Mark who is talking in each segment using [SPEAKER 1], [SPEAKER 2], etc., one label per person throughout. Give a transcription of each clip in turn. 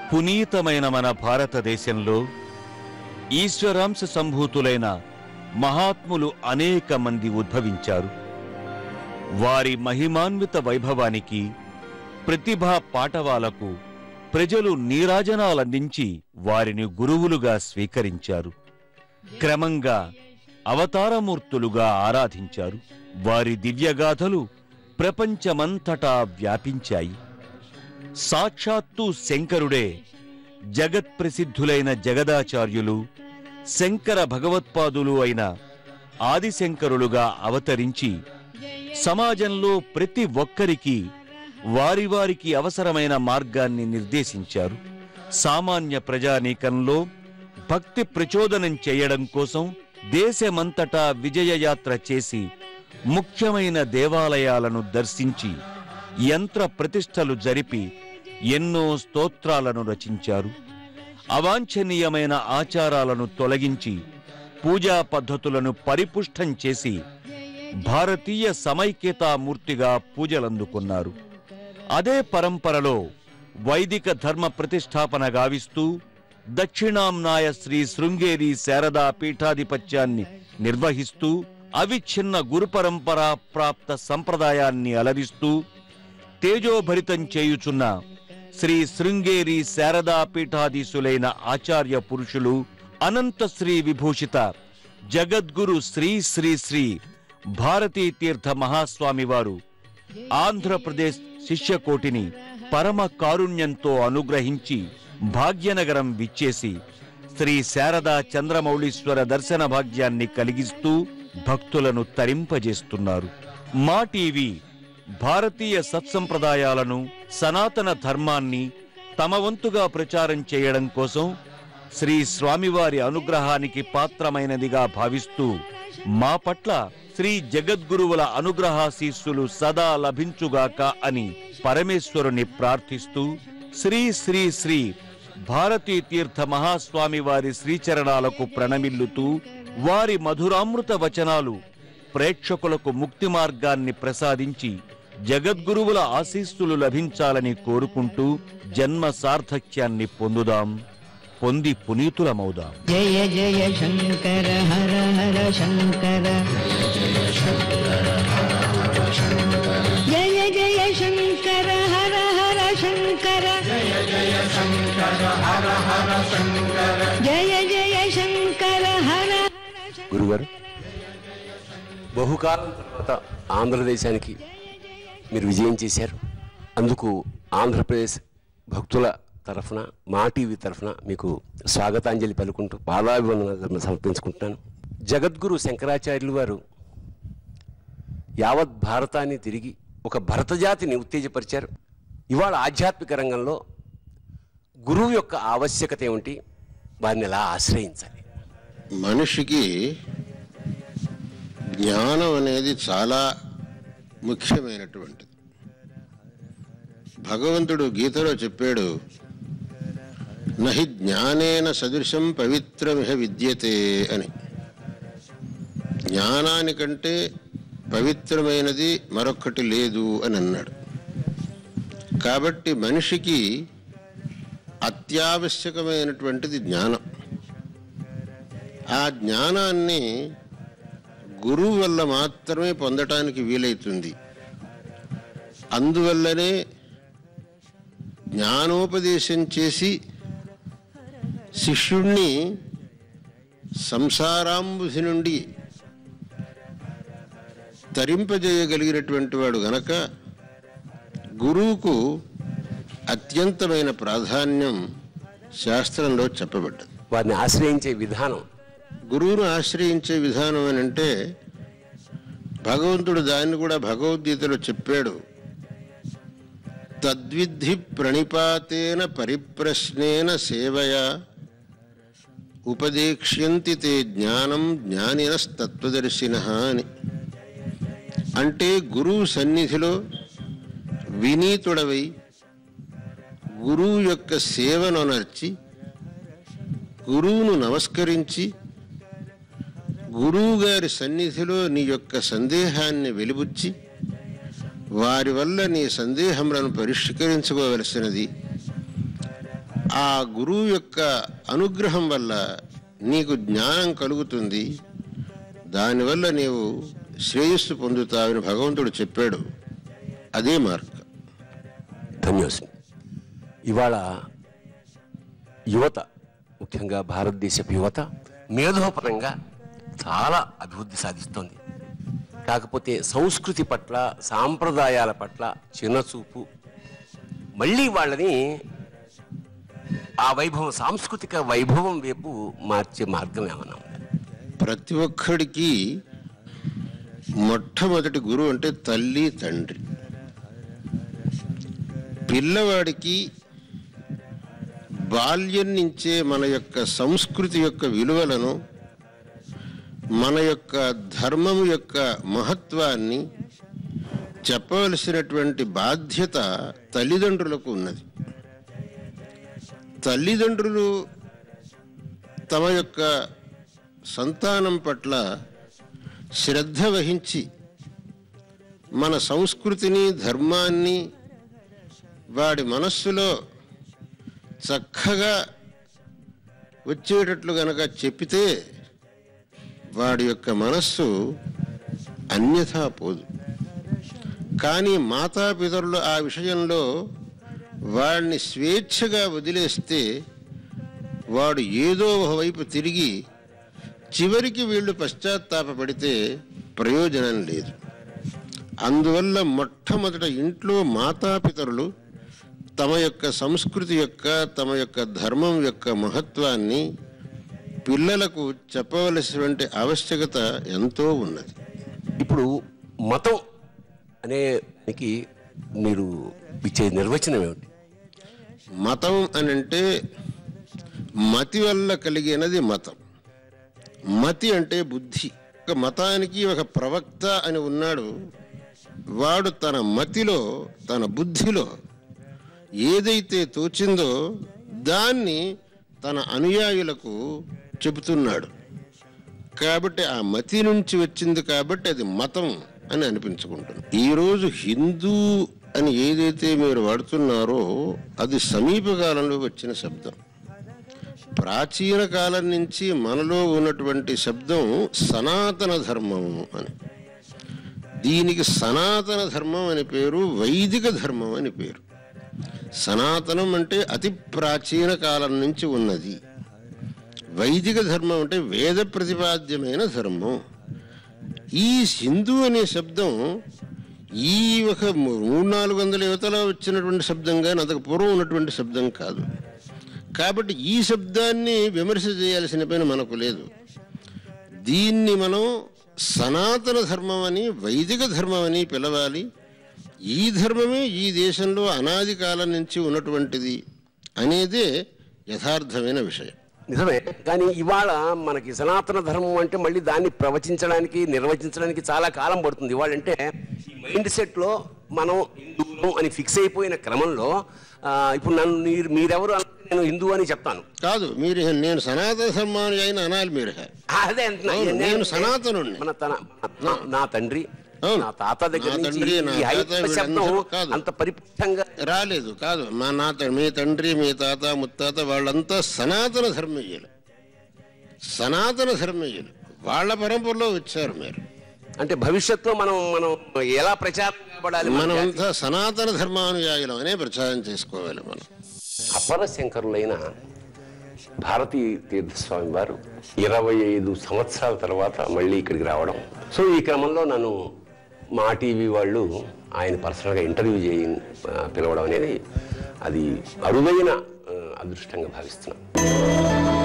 [SPEAKER 1] పునీతమైన మన భారతదేశంలో ఈశ్వరాంశ సంభూతులైన మహాత్ములు అనేక మంది ఉద్భవించారు వారి మహిమాన్విత వైభవానికి ప్రతిభా పాటవాలకు ప్రజలు నీరాజనాలందించి వారిని గురువులుగా స్వీకరించారు క్రమంగా అవతారమూర్తులుగా ఆరాధించారు వారి దివ్యగాథలు ప్రపంచమంతటా వ్యాపించాయి సాక్షాత్తు శంకరుడే జగత్ప్రసిద్ధులైన జగదాచార్యులు శంకర భగవత్పాదులు అయిన ఆదిశంకరులుగా అవతరించి సమాజంలో ప్రతి ఒక్కరికి వారి వారికి అవసరమైన మార్గాన్ని నిర్దేశించారు సామాన్య ప్రజానీకంలో భక్తి ప్రచోదనం చేయడం కోసం దేశమంతటా విజయయాత్ర చేసి ముఖ్యమైన దేవాలయాలను దర్శించి యంత్ర ప్రతిష్టలు జరిపి ఎన్నో స్తోత్రాలను రచించారు అవాంఛనీయమైన ఆచారాలను తొలగించి పూజా పద్ధతులను పరిపుష్టం చేసి భారతీయ సమైక్యతామూర్తిగా పూజలందుకున్నారు అదే పరంపరలో వైదిక ధర్మ ప్రతిష్టాపన గావిస్తూ దక్షిణాంనాయ శ్రీ శృంగేరి శారదా పీఠాధిపత్యాన్ని నిర్వహిస్తూ అవిచ్ఛిన్న గురు పరంపర ప్రాప్త సంప్రదాయాన్ని అలరిస్తూ తేజోభరితం చేయుచున్న శ్రీ శృంగేరి శారదా పీఠాధీశులైన ఆచార్య పురుషులు అనంత శ్రీ విభూషిత జగద్గురు శ్రీ శ్రీ శ్రీ భారతీ తీర్థ మహాస్వామి వారు ఆంధ్రప్రదేశ్ శిష్యకోటిని పరమ కారుణ్యంతో అనుగ్రహించి భాగ్యనగరం విచ్చేసి శ్రీ శారదా చంద్రమౌళీశ్వర దర్శన భాగ్యాన్ని కలిగిస్తూ భక్తులను తరింపజేస్తున్నారు మా టీవీ భారతీయ సత్సంప్రదాయాలను సనాతన ధర్మాన్ని తమ వంతుగా ప్రచారం చేయడం కోసం శ్రీ స్వామివారి అనుగ్రహానికి పాత్రమైనదిగా భావిస్తూ మా పట్ల శ్రీ జగద్గురువుల అనుగ్రహాశీస్సులు సదా లభించుగాక అని పరమేశ్వరుని ప్రార్థిస్తూ శ్రీ శ్రీ శ్రీ భారతీ తీర్థ మహాస్వామి వారి శ్రీచరణాలకు ప్రణమిల్లుతూ వారి మధురామృత వచనాలు ప్రేక్షకులకు ముక్తి మార్గాన్ని ప్రసాదించి జగద్గురువుల ఆశీస్సులు లభించాలని కోరుకుంటూ జన్మ సార్థక్యాన్ని పొందుదాం పొంది పునీతులమవుదాం
[SPEAKER 2] జయ జయ శంకర హర హర శంకర జయ జయ శంకర హర హర శంకర జయ జయ శంకర హర హర శంకర జయ జయ శంకర హర
[SPEAKER 3] గురుగారు బహుకాలం తర్వాత ఆంధ్రదేశానికి మీరు విజయం చేశారు అందుకు ఆంధ్రప్రదేశ్ భక్తుల తరఫున మా టీవీ తరఫున మీకు స్వాగతాంజలి పలుకుంటూ పాదాభివందన సమర్పించుకుంటున్నాను జగద్గురు శంకరాచార్యులు వారు యావత్ భారతాన్ని తిరిగి ఒక భరతజాతిని ఉత్తేజపరిచారు ఇవాళ ఆధ్యాత్మిక రంగంలో గురువు యొక్క ఆవశ్యకత ఏమిటి వారిని ఎలా ఆశ్రయించాలి
[SPEAKER 4] మనిషికి జ్ఞానం అనేది చాలా ముఖ్యమైనటువంటిది భగవంతుడు గీతలో చెప్పాడు నహి జ్ఞానేన సదృశం పవిత్రమిహ విద్యతే అని జ్ఞానానికంటే పవిత్రమైనది మరొక్కటి లేదు అని అన్నాడు కాబట్టి మనిషికి అత్యావశ్యకమైనటువంటిది జ్ఞానం ఆ జ్ఞానాన్ని గురువు వల్ల మాత్రమే పొందటానికి వీలైతుంది అందువల్లనే జ్ఞానోపదేశం చేసి శిష్యుణ్ణి సంసారాంబుధి నుండి తరింపజేయగలిగినటువంటి వాడు గనక గురువుకు అత్యంతమైన ప్రాధాన్యం శాస్త్రంలో చెప్పబడ్డది
[SPEAKER 3] వారిని ఆశ్రయించే విధానం
[SPEAKER 4] గురువును ఆశ్రయించే విధానం అని అంటే భగవంతుడు దాన్ని కూడా భగవద్గీతలో చెప్పాడు తద్విద్ధి ప్రణిపాతేన పరిప్రశ్నేన సేవయా ఉపదేక్ష్యంతి తే జ్ఞానం జ్ఞానినస్తత్వదర్శిన అని అంటే గురువు సన్నిధిలో వినీతుడవై గురువు యొక్క సేవను నర్చి గురువును నమస్కరించి గురువు గారి సన్నిధిలో నీ యొక్క సందేహాన్ని వెలిబుచ్చి వారి వల్ల నీ సందేహములను పరిష్కరించుకోవలసినది ఆ గురువు యొక్క అనుగ్రహం వల్ల నీకు జ్ఞానం కలుగుతుంది దానివల్ల నీవు శ్రేయస్సు పొందుతావని భగవంతుడు చెప్పాడు అదే మార్గం
[SPEAKER 3] ధన్యోస్మి ఇవాళ యువత ముఖ్యంగా భారతదేశపు యువత మేధోపరంగా చాలా అభివృద్ధి సాధిస్తోంది కాకపోతే సంస్కృతి పట్ల సాంప్రదాయాల పట్ల చిన్నచూపు మళ్ళీ వాళ్ళని ఆ వైభవం సాంస్కృతిక వైభవం వైపు మార్చే మార్గం ఏమన్నా ఉందా
[SPEAKER 4] ప్రతి ఒక్కడికి మొట్టమొదటి గురువు అంటే తల్లి తండ్రి పిల్లవాడికి బాల్యం నుంచే మన యొక్క సంస్కృతి యొక్క విలువలను మన యొక్క ధర్మం యొక్క మహత్వాన్ని చెప్పవలసినటువంటి బాధ్యత తల్లిదండ్రులకు ఉన్నది తల్లిదండ్రులు తమ యొక్క సంతానం పట్ల శ్రద్ధ వహించి మన సంస్కృతిని ధర్మాన్ని వాడి మనస్సులో చక్కగా వచ్చేటట్లు గనక చెప్పితే వాడి యొక్క మనస్సు అన్యథా పోదు కానీ మాతాపితరులు ఆ విషయంలో వాడిని స్వేచ్ఛగా వదిలేస్తే వాడు ఏదో ఒకవైపు తిరిగి చివరికి వీళ్ళు పశ్చాత్తాపపడితే ప్రయోజనం లేదు అందువల్ల మొట్టమొదట ఇంట్లో మాతాపితరులు తమ యొక్క సంస్కృతి యొక్క తమ యొక్క ధర్మం యొక్క మహత్వాన్ని పిల్లలకు చెప్పవలసినటువంటి ఆవశ్యకత ఎంతో ఉన్నది
[SPEAKER 3] ఇప్పుడు మతం అనేకి మీరు ఇచ్చే నిర్వచనం ఏమిటి
[SPEAKER 4] మతం అని అంటే మతి వల్ల కలిగినది మతం మతి అంటే బుద్ధి ఒక మతానికి ఒక ప్రవక్త అని ఉన్నాడు వాడు తన మతిలో తన బుద్ధిలో ఏదైతే తోచిందో దాన్ని తన అనుయాయులకు చెబుతున్నాడు కాబట్టి ఆ మతి నుంచి వచ్చింది కాబట్టి అది మతం అని అనిపించుకుంటుంది ఈరోజు హిందూ అని ఏదైతే మీరు వాడుతున్నారో అది సమీప కాలంలో వచ్చిన శబ్దం ప్రాచీన కాలం నుంచి మనలో ఉన్నటువంటి శబ్దం సనాతన ధర్మము అని దీనికి సనాతన ధర్మం అని పేరు వైదిక ధర్మం అని పేరు సనాతనం అంటే అతి ప్రాచీన కాలం నుంచి ఉన్నది వైదిక ధర్మం అంటే వేద ప్రతిపాద్యమైన ధర్మం ఈ హిందూ అనే శబ్దం ఈ ఒక మూడు నాలుగు వందల యువతలో వచ్చినటువంటి శబ్దం కానీ అంతకు పూర్వం ఉన్నటువంటి శబ్దం కాదు కాబట్టి ఈ శబ్దాన్ని విమర్శ చేయాల్సిన పని మనకు లేదు దీన్ని మనం సనాతన ధర్మం అని వైదిక ధర్మం అని పిలవాలి ఈ ధర్మమే ఈ దేశంలో అనాది కాలం నుంచి ఉన్నటువంటిది అనేదే యథార్థమైన విషయం
[SPEAKER 3] నిజమే కానీ ఇవాళ మనకి సనాతన ధర్మం అంటే మళ్ళీ దాన్ని ప్రవచించడానికి నిర్వచించడానికి చాలా కాలం పడుతుంది ఇవాళ అంటే ఈ మైండ్ సెట్లో మనం హిందువులు అని ఫిక్స్ అయిపోయిన క్రమంలో ఆ, ఇప్పుడు నన్ను మీరు మీరెవరు అంటే నేను హిందువు అని చెప్తాను
[SPEAKER 4] కాదు మీరు నేను సనాతన ధర్మాన్ని అయినా అనాలి మీరు
[SPEAKER 3] అదే అంటున్నా.
[SPEAKER 4] అవును,
[SPEAKER 3] నేను-
[SPEAKER 4] నేను సనాతనుణ్ణి.
[SPEAKER 3] మన తన నా- నా తండ్రి
[SPEAKER 4] అవును.
[SPEAKER 3] నా తాత దగ్గర
[SPEAKER 4] నా
[SPEAKER 3] నుంచి
[SPEAKER 4] తండ్రి, నా
[SPEAKER 3] ఈ
[SPEAKER 4] తాత
[SPEAKER 3] హైందవ శబ్దం
[SPEAKER 4] వీళ్ళందరూ కాదు.
[SPEAKER 3] అంత పరిపుష్టంగా
[SPEAKER 4] రాలేదు కాదు మా నా త- మీ తండ్రి మీ తాత ముత్తాత వాళ్ళంతా సనాతన ధర్మీయులు సనాతన ధర్మీయులు వాళ్ళ పరంపరలో వచ్చారు మీరు
[SPEAKER 3] అంటే భవిష్యత్తులో మనం మనం ఎలా ప్రచారం చేయబడాలి మన జాతి?
[SPEAKER 4] మనమంతా సనాతన ధర్మానుయాయులం అనే ప్రచారం చేసుకోవాలి మనం
[SPEAKER 3] అపర శంకరులైన భారతీ తీర్థస్వామి వారు ఇరవై ఐదు సంవత్సరాల తర్వాత మళ్ళీ ఇక్కడికి రావడం సో ఈ క్రమంలో నన్ను మా టీవీ వాళ్ళు ఆయన పర్సనల్గా ఇంటర్వ్యూ చేయ ఆ, పిలవడం అనేది అది అరుదైన ఆ, అదృష్టంగా భావిస్తున్నాను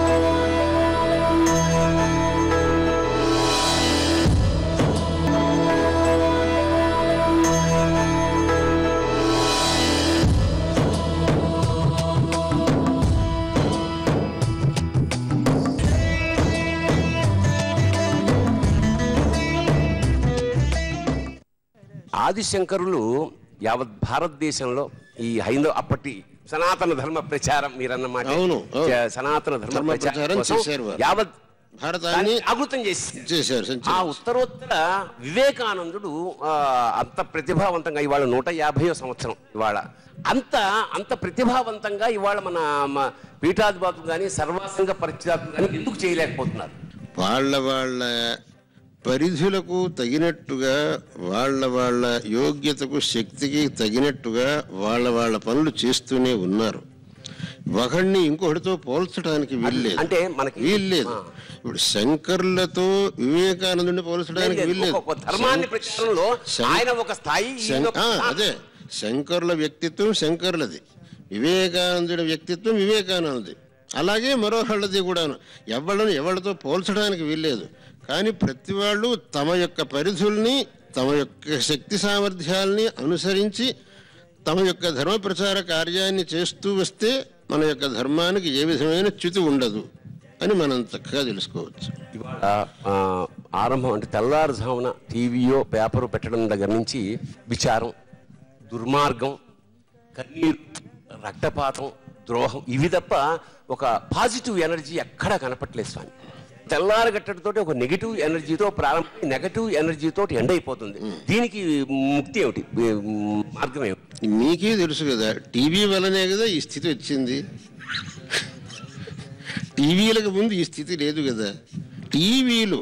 [SPEAKER 3] ఆదిశంకరులు యావత్ భారతదేశంలో ఈ హైందవ అప్పటి సనాతన ధర్మ ప్రచారం మీరన్నమాట
[SPEAKER 4] అవును, అవును.
[SPEAKER 3] చ- సనాతన ధర్మ
[SPEAKER 4] ధర్మ
[SPEAKER 3] ప్రచారం
[SPEAKER 4] ప్రచారం
[SPEAKER 3] కోసం
[SPEAKER 4] చేశారు వారు.
[SPEAKER 3] యావత్
[SPEAKER 4] భారతాన్ని
[SPEAKER 3] జాగృతం చేసి
[SPEAKER 4] చేశారు
[SPEAKER 3] ఆ
[SPEAKER 4] సంచలనం
[SPEAKER 3] ఉత్తరోత్తర వివేకానందుడు ఆ, అంత ప్రతిభావంతంగా ఇవాళ నూట యాభైవ సంవత్సరం ఇవాళ అంత అంత ప్రతిభావంతంగా ఇవాళ మన మ- పీఠాధిపతులు కానీ సర్వాసంగ పరిచయాలు కానీ ఎందుకు చేయలేకపోతున్నారు
[SPEAKER 4] వాళ్ళ వాళ్ళ పరిధులకు తగినట్టుగా వాళ్ళ వాళ్ళ యోగ్యతకు శక్తికి తగినట్టుగా వాళ్ళ వాళ్ళ పనులు చేస్తూనే ఉన్నారు ఒకడిని ఇంకొకటితో పోల్చడానికి వీల్లేదు
[SPEAKER 3] అంటే మనకి
[SPEAKER 4] వీల్లేదు ఇప్పుడు శంకర్లతో వివేకానందుని పోల్చడానికి వీల్లేదు
[SPEAKER 3] ఒక ధర్మాన్ని ప్రచారంలో
[SPEAKER 4] శం-
[SPEAKER 3] ఆయన ఒక స్థాయి ఈయన
[SPEAKER 4] శం-
[SPEAKER 3] ఒక
[SPEAKER 4] ఆ,
[SPEAKER 3] స్థాయి.
[SPEAKER 4] అదే శంకరుల వ్యక్తిత్వం శంకరులది వివేకానందుడి వ్యక్తిత్వం వివేకానందది అలాగే మరోహళ్ళది కూడాను ఎవళ్ళను ఎవరితో పోల్చడానికి వీల్లేదు కానీ ప్రతి వాళ్ళు తమ యొక్క పరిధుల్ని తమ యొక్క శక్తి సామర్థ్యాల్ని అనుసరించి తమ యొక్క ధర్మ ప్రచార కార్యాన్ని చేస్తూ వస్తే మన యొక్క ధర్మానికి ఏ విధమైన చ్యుతి ఉండదు అని మనం చక్కగా తెలుసుకోవచ్చు
[SPEAKER 3] ఇవాళ ఆ, ఆరంభం అంటే తెల్లారుజామున టీవీయో పేపరు పెట్టడం దగ్గర నుంచి విచారం దుర్మార్గం కన్నీరు రక్తపాతం ద్రోహం ఇవి తప్ప ఒక పాజిటివ్ ఎనర్జీ ఎక్కడా కనపట్లేదు స్వామి తెల్లారి గట్టడితోటి ఒక నెగిటివ్ ఎనర్జీతో ప్రారంభం నెగటివ్ ఎనర్జీతో ఎండ్ అయిపోతుంది దీనికి ముక్తి ఏమిటి మార్గం ఏమిటి
[SPEAKER 4] మీకే తెలుసు కదా టీవీ వల్లనే కదా ఈ స్థితి వచ్చింది టీవీలకు ముందు ఈ స్థితి లేదు కదా టీవీలు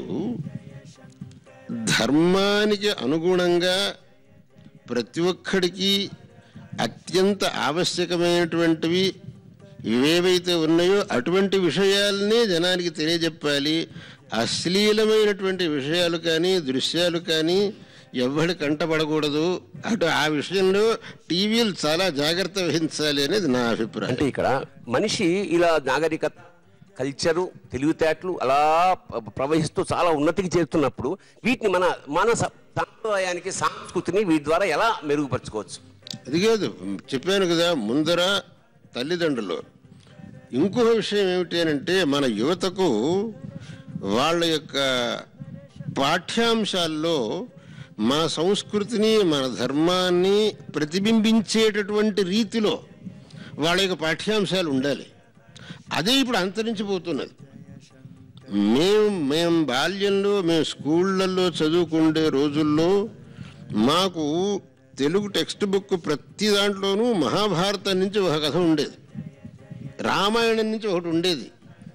[SPEAKER 4] ధర్మానికి అనుగుణంగా ప్రతి ఒక్కడికి అత్యంత ఆవశ్యకమైనటువంటివి ఇవేవైతే ఉన్నాయో అటువంటి విషయాలనే జనానికి తెలియజెప్పాలి అశ్లీలమైనటువంటి విషయాలు కానీ దృశ్యాలు కానీ ఎవరి కంటపడకూడదు అటు ఆ విషయంలో టీవీలు చాలా జాగ్రత్త వహించాలి అనేది నా అభిప్రాయం
[SPEAKER 3] అంటే ఇక్కడ మనిషి ఇలా నాగరికత కల్చరు తెలివితేటలు అలా ప్ర- ప్రవహిస్తూ చాలా ఉన్నతికి చేరుతున్నప్పుడు వీటిని మన మన స- సాంప్రదాయానికి సంస్కృతిని వీటి ద్వారా ఎలా మెరుగుపరచుకోవచ్చు
[SPEAKER 4] అది కాదు చెప్పాను కదా ముందర తల్లిదండ్రులు ఇంకొక విషయం ఏమిటి అని అంటే మన యువతకు వాళ్ళ యొక్క పాఠ్యాంశాల్లో మన సంస్కృతిని మన ధర్మాన్ని ప్రతిబింబించేటటువంటి రీతిలో వాళ్ళ యొక్క పాఠ్యాంశాలు ఉండాలి అదే ఇప్పుడు అంతరించిపోతున్నది మేము మేము బాల్యంలో మేము స్కూళ్ళల్లో చదువుకుండే రోజుల్లో మాకు తెలుగు టెక్స్ట్ బుక్ ప్రతి దాంట్లోనూ మహాభారతం నుంచి ఒక కథ ఉండేది రామాయణం నుంచి ఒకటి ఉండేది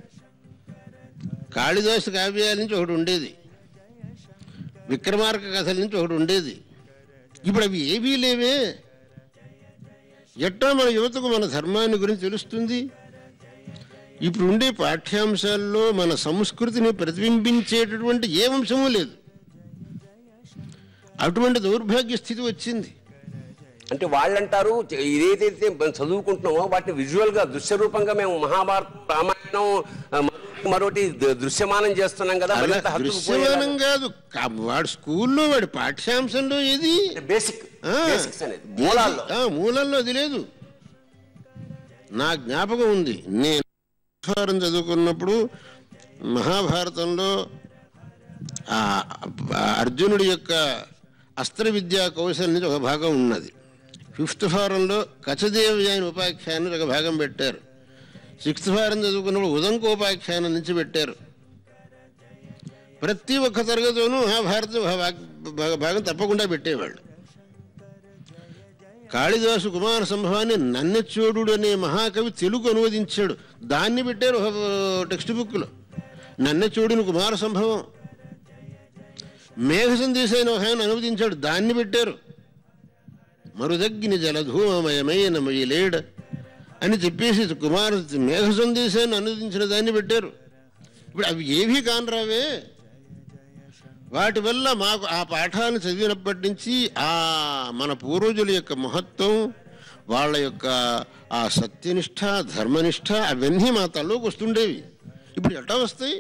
[SPEAKER 4] కాళిదాసు కావ్యాల నుంచి ఒకటి ఉండేది విక్రమార్క కథల నుంచి ఒకటి ఉండేది ఇప్పుడు అవి ఏవీ లేవే ఎట్టా మన యువతకు మన ధర్మాన్ని గురించి తెలుస్తుంది ఇప్పుడు ఉండే పాఠ్యాంశాల్లో మన సంస్కృతిని ప్రతిబింబించేటటువంటి ఏ అంశమూ లేదు అటువంటి దౌర్భాగ్య స్థితి వచ్చింది
[SPEAKER 3] అంటే వాళ్ళంటారు చ- ఏదైతే మనం చదువుకుంటున్నామో వాటిని విజువల్ గా దృశ్య రూపంగా మేము మహాభారతం రామాయణం ఆ, మరొకటి మరొకటి ద- దృశ్యమానం చేస్తున్నాం కదా
[SPEAKER 4] అలా
[SPEAKER 3] మరింత హత్తుకు
[SPEAKER 4] దృశ్యమానం కాదు కా- వాడు స్కూల్లో వాడి పాఠ్యాంశంలో ఏది
[SPEAKER 3] బేసిక్
[SPEAKER 4] ఆ,
[SPEAKER 3] బేసిక్స్ అనేది మూలాల్లో
[SPEAKER 4] ఆ, మూలాల్లో అది లేదు నా జ్ఞాపకం ఉంది నేను భారతం చదువుకున్నప్పుడు మహాభారతంలో ఆ ఆ అర్జునుడి యొక్క అస్త్ర విద్యా కౌశల్ నుంచి ఒక భాగం ఉన్నది ఫిఫ్త్ ఫారంలో కచదేవ్యాయని ఉపాఖ్యానం ఒక భాగం పెట్టారు సిక్స్త్ ఫారం చదువుకున్నప్పుడు ఉదంకోపాఖ్యానం నుంచి పెట్టారు ప్రతి ఒక్క తరగతిలోనూ మహాభారతం ఒక భాగ- భాగ- భాగం తప్పకుండా పెట్టేవాళ్ళు కాళిదాసు కుమార సంభవాన్ని నన్నెచ్చోడు అనే మహాకవి తెలుగు అనువదించాడు దాన్ని పెట్టారు ఒక టెక్స్ట్ బుక్లో నన్నెచ్చోడుని కుమార సంభవం మేఘ సందేశాన్ని ఒక ఆయన అనువదించాడు దాన్ని పెట్టారు మరుదగ్ని జలధూమమయమైన మయలేడ అని చెప్పేసి కుమార మేఘ సందేశాన్ని అనువదించిన దాన్ని పెట్టారు ఇప్పుడు అవి ఏవీ కానరావే వాటి వల్ల మాకు ఆ పాఠాన్ని చదివినప్పటి నుంచి ఆ మన పూర్వజుల యొక్క మహత్వం వాళ్ళ యొక్క ఆ సత్యనిష్ట ధర్మనిష్ట అవన్నీ మా తల్లోకి వస్తుండేవి ఇప్పుడు ఎట్లా వస్తాయి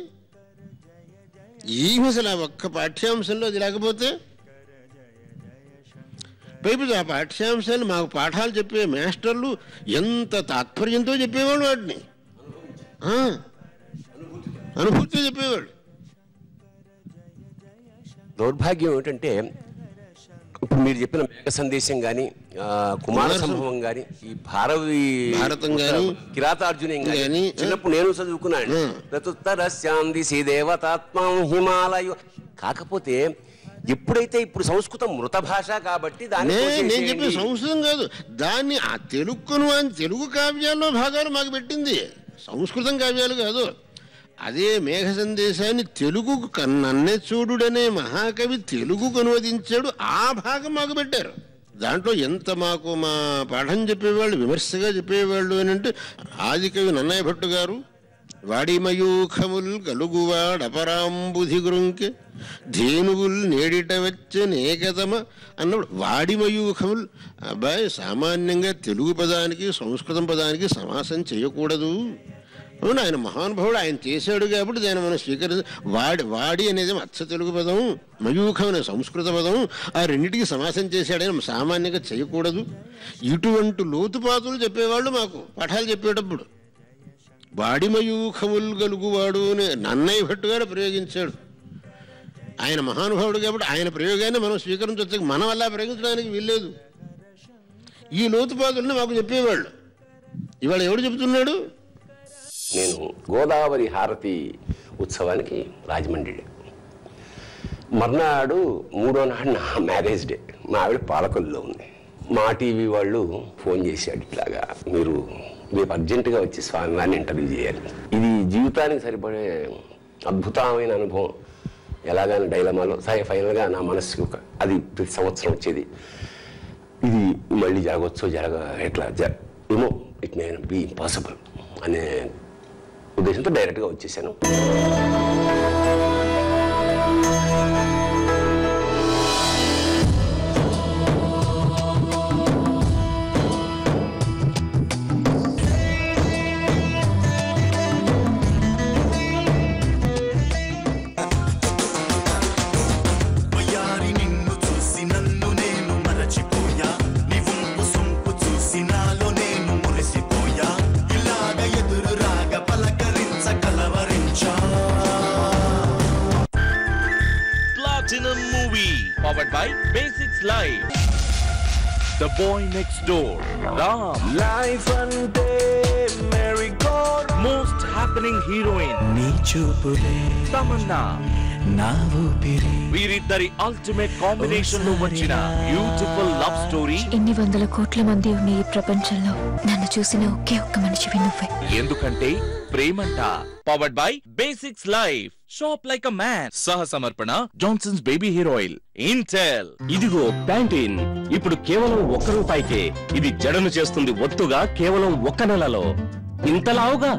[SPEAKER 4] ఏమి అసలు ఆ ఒక్క పాఠ్యాంశంలో అది లేకపోతే పైపు ఆ పాఠ్యాంశాలు మాకు పాఠాలు చెప్పే మాస్టర్లు ఎంత తాత్పర్యంతో చెప్పేవాళ్ళు వాటిని ఆ, అనుభూతితో చెప్పేవాళ్ళు
[SPEAKER 3] దౌర్భాగ్యం ఏమిటంటే ఇప్పుడు మీరు చెప్పిన మేఘ సందేశం గాని ఆ, కుమార సంభవం గాని ఈ భారవి
[SPEAKER 4] భారతం గాని,
[SPEAKER 3] కిరాతార్జునం గాని
[SPEAKER 4] గాని,
[SPEAKER 3] చిన్నప్పుడు నేను చదువుకున్నాను
[SPEAKER 4] ఉం.
[SPEAKER 3] ప్రతుత్తరస్యాంది శ్రీదేవతాత్మం హిమాలయ కాకపోతే ఎప్పుడైతే ఇప్పుడు సంస్కృతం మృత భాష కాబట్టి దాన్ని
[SPEAKER 4] నే- నేను
[SPEAKER 3] కోసేసేయండి.
[SPEAKER 4] చెప్పిన సంస్కృతం కాదు దాన్ని ఆ తెలుగును అని తెలుగు కావ్యాల్లో భాగాలు మాకు పెట్టింది సంస్కృతం కావ్యాలు కాదు అదే మేఘ సందేశాన్ని తెలుగుకు నన్నే చూడుడనే మహాకవి తెలుగుకు అనువదించాడు ఆ భాగం మాకు పెట్టారు దాంట్లో ఎంత మాకు మా పాఠం చెప్పేవాళ్ళు విమర్శగా చెప్పేవాళ్ళు అని అంటే ఆదికవి నన్నయ్య భట్టు గారు వాడిమయూఖముల్ కలుగువాడపరాంబుధి గురుంకె ధేనువుల్ నేడిట వచ్చే నేకతమ అన్నప్పుడు వాడిమయూఖముల్ అబ్బాయి సామాన్యంగా తెలుగు పదానికి సంస్కృతం పదానికి సమాసం చేయకూడదు అవును ఆయన మహానుభావుడు ఆయన చేశాడు కాబట్టి దాన్ని మనం స్వీకరి వాడి వాడి అనేది అచ్చ తెలుగు పదం మయూఖం అనే సంస్కృత పదం ఆ రెండింటికి సమాసం చేశాడని సామాన్యంగా చేయకూడదు ఇటువంటి లోతుపాతులు చెప్పేవాళ్ళు మాకు పాఠాలు చెప్పేటప్పుడు వాడిమయూఖముల్ గలుగువాడు అని నన్నయ్య భట్టు గారు ప్రయోగించాడు ఆయన మహానుభావుడు కాబట్టి ఆయన ప్రయోగాన్ని మనం స్వీకరించవచ్చు మనం అలా ప్రయోగించడానికి వీల్లేదు ఈ లోతుపాతుల్ని మాకు చెప్పేవాళ్ళు ఇవాళ ఎవడు చెబుతున్నాడు
[SPEAKER 3] నేను గోదావరి హారతి ఉత్సవానికి రాజమండ్రి మర్నాడు మూడో నాడు నా మ్యారేజ్ డే మా ఆవిడ పాలకొల్లులో ఉంది మా టీవీ వాళ్ళు ఫోన్ చేశాడు ఇట్లాగా మీరు రేపు అర్జెంటుగా వచ్చి స్వామివారిని ఇంటర్వ్యూ చేయాలి ఇది జీవితానికి సరిపడే అద్భుతమైన అనుభవం ఎలాగైనా డైలమాలో సరే ఫైనల్గా నా మనసుకు ఒక అది ప్రతి సంవత్సరం వచ్చేది ఇది మళ్ళీ జరగవచ్చో జరగ ఎట్లా జ ఏమో ఇట్ మే బీ ఇంపాసిబుల్ అనే ఉద్దేశంతో డైరెక్ట్గా వచ్చేసాను
[SPEAKER 5] వయ్యారి నిన్ను చూసి నన్ను నేను మరచిపోయా నీ వంపు సొంపు చూసి నాలో నేను మురిసిపోయా ఇలాగ ఎదురు రాగ పలకరించ కలవరించా
[SPEAKER 1] Platinum Movie, powered by Basics Live. The Boy Next Door, Ram,
[SPEAKER 5] life అంటే మేరీ గాడ్
[SPEAKER 1] most happening heroine,
[SPEAKER 5] నీ చూపులే
[SPEAKER 1] Tamanna.
[SPEAKER 5] నా ఊపిరి
[SPEAKER 1] వీరిద్దరి అల్టిమేట్ కాంబినేషన్ లో వచ్చిన బ్యూటిఫుల్ లవ్ స్టోరీ
[SPEAKER 6] ఎన్ని వందల కోట్ల మంది ఉన్న ఈ ప్రపంచంలో నన్ను చూసిన ఒకే ఒక్క మనిషివి నువ్వే
[SPEAKER 1] ఎందుకంటే ప్రేమంట powered by basics life shop like a man సహ సమర్పణ Johnson's baby hair oil Intel
[SPEAKER 7] ఇదిగో ప్యాంటీన్ ఇప్పుడు కేవలం ఒక్క రూపాయికే ఇది జడను చేస్తుంది ఒత్తుగా కేవలం ఒక్క నెలలో ఇంతలావుగా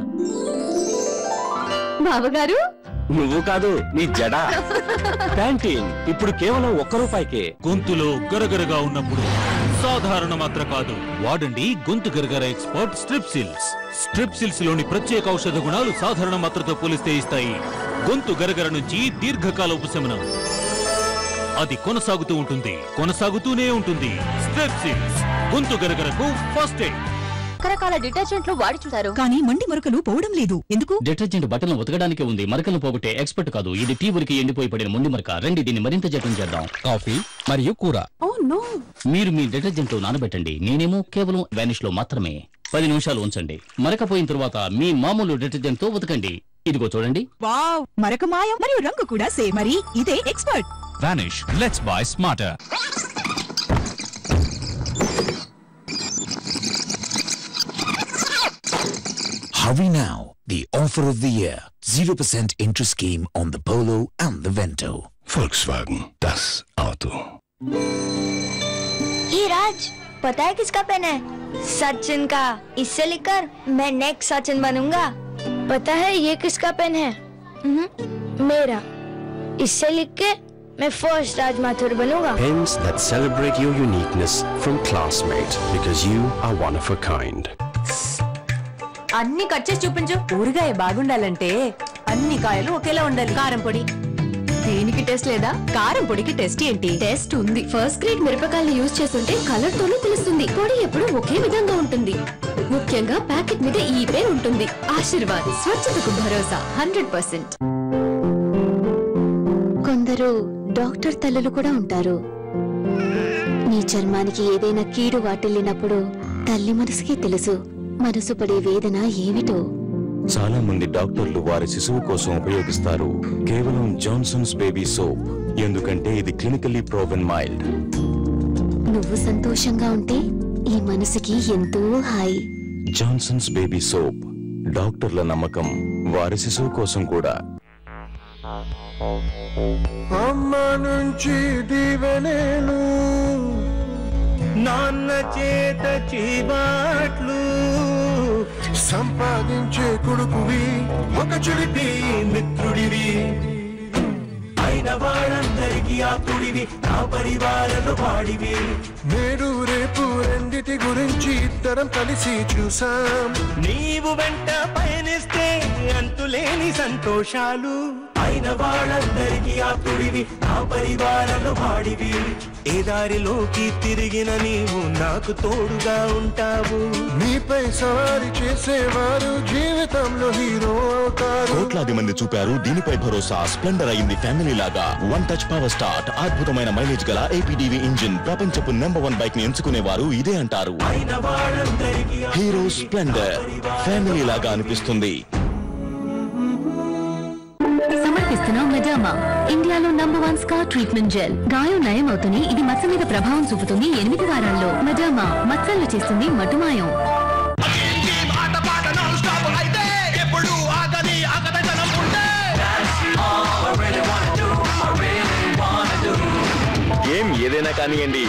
[SPEAKER 6] బావగారు
[SPEAKER 7] నువ్వు కాదు నీ జడ ప్యాంటీన్ ఇప్పుడు కేవలం ఒక్క రూపాయికే
[SPEAKER 8] గొంతులో గరగరగా ఉన్నప్పుడు సాధారణ మాత్ర కాదు వాడండి గొంతు గరగర ఎక్స్పర్ట్ స్ట్రిప్సిల్స్ స్ట్రిప్సిల్స్ లోని ప్రత్యేక ఔషధ గుణాలు సాధారణ మాత్రతో పోలిస్తే ఇస్తాయి గొంతు గరగర నుంచి దీర్ఘకాల ఉపశమనం అది కొనసాగుతూ ఉంటుంది కొనసాగుతూనే ఉంటుంది స్ట్రిప్సిల్స్ గొంతు గరగరకు ఫస్ట్ ఎయిడ్
[SPEAKER 6] రకరకాల డిటర్జెంట్లు వాడి చూశారు
[SPEAKER 9] కానీ మండి మరకలు పోవడం లేదు ఎందుకు
[SPEAKER 7] డిటర్జెంట్ బట్టలను ఉతకడానికి ఉంది మరకలను పోగొట్టే ఎక్స్పర్ట్ కాదు ఇది టీ ఉరికి ఎండిపోయి పడిన మొండి మరక రండి దీన్ని మరింత జటం చేద్దాం కాఫీ మరియు కూర
[SPEAKER 9] ఓ నో
[SPEAKER 7] మీరు మీ డిటర్జెంట్ నానబెట్టండి నేనేమో కేవలం వానిష్ లో మాత్రమే పది నిమిషాలు ఉంచండి మరక పోయిన తర్వాత మీ మామూలు డిటర్జెంట్ తో ఉతకండి ఇదిగో చూడండి
[SPEAKER 9] వావ్ మరక మాయం మరియు రంగు కూడా సేమ్ మరి ఇదే expert
[SPEAKER 8] Vanish let's buy smarter
[SPEAKER 10] Hurry now, the offer of the year. 0% interest scheme on the Polo and the Vento.
[SPEAKER 5] Volkswagen, das Auto.
[SPEAKER 2] ये राज पता है किसका पेन है सचिन का इससे लिखकर मैं नेक्स्ट सचिन बनूंगा पता है ये किसका पेन है हम्म, मेरा इससे लिख के मैं फर्स्ट राज माथुर बनूंगा
[SPEAKER 10] Pens that celebrate your uniqueness from Classmate because you are one of a kind.
[SPEAKER 9] అన్ని కట్ చేసి చూపించు ఊరగాయ బాగుండాలంటే అన్ని కాయలు ఒకేలా ఉండాలి కారం పొడి దీనికి టెస్ట్ లేదా కారం పొడికి టెస్ట్ ఏంటి
[SPEAKER 6] టెస్ట్ ఉంది ఫస్ట్ గ్రేడ్ మిరపకాయలు యూజ్ చేస్తుంటే కలర్ తోనే తెలుస్తుంది పొడి ఎప్పుడు ఒకే విధంగా ఉంటుంది ముఖ్యంగా ప్యాకెట్ మీద ఈ పేరు ఉంటుంది ఆశీర్వాద్ స్వచ్ఛతకు భరోసా హండ్రెడ్ పర్సెంట్ కొందరు డాక్టర్ తల్లులు కూడా ఉంటారు నీ చర్మానికి ఏదైనా కీడు వాటిల్లినప్పుడు తల్లి మనసుకి తెలుసు మనసు పడే వేదన ఏమిటో
[SPEAKER 5] చాలా మంది డాక్టర్లు వారి శిశువు కోసం ఉపయోగిస్తారు కేవలం జాన్సన్స్ బేబీ సోప్ ఎందుకంటే ఇది క్లినికల్లీ ప్రోవెన్ మైల్డ్
[SPEAKER 6] నువ్వు సంతోషంగా ఉంటే ఈ మనసుకి ఎంతో హాయి
[SPEAKER 5] జాన్సన్స్ బేబీ సోప్ డాక్టర్ల నమ్మకం వారి శిశువు కోసం కూడా
[SPEAKER 11] అమ్మ నుంచి దీవెనేలు నాన్న చేత చీబాట్లు సంపాదించే కొడుకువి ఒక చుడిపి మిత్రుడివి అయిన వాళ్ళందరికీ ఆకుడివి నా పరివారలు వాడివి నేడు రేపు రెండిటి గురించి ఇద్దరం కలిసి చూసాం నీవు వెంట పయనిస్తే అంతులేని సంతోషాలు అయిన వాళ్ళందరికీ ఆకుడివి నా పరివారలు వాడివి ఏ దారిలోకి తిరిగిన నీవు నాకు తోడుగా ఉంటావు నీపై సవారి చేసేవారు జీవితంలో హీరో అవుతారు
[SPEAKER 5] కోట్లాది మంది చూపారు దీనిపై భరోసా స్ప్లెండర్ అయింది ఫ్యామిలీ లాగా వన్ టచ్ పవర్ స్టార్ట్ అద్భుతమైన మైలేజ్ గల ఏపీడీవీ ఇంజిన్ ప్రపంచపు నెంబర్ వన్ బైక్ ని ఎంచుకునేవారు ఇదే అంటారు హీరో స్ప్లెండర్ ఫ్యామిలీ లాగా అనిపిస్తుంది
[SPEAKER 6] సమర్పిస్తున్నాం మెజామా ఇండియాలో number one scar treatment gel గాయం నయం అవుతుంది ఇది మచ్చ మీద ప్రభావం చూపుతుంది ఎనిమిది వారాల్లో మెజామా మచ్చలు చేస్తుంది మటుమాయం
[SPEAKER 5] ఏం ఏదైనా కానివ్వండి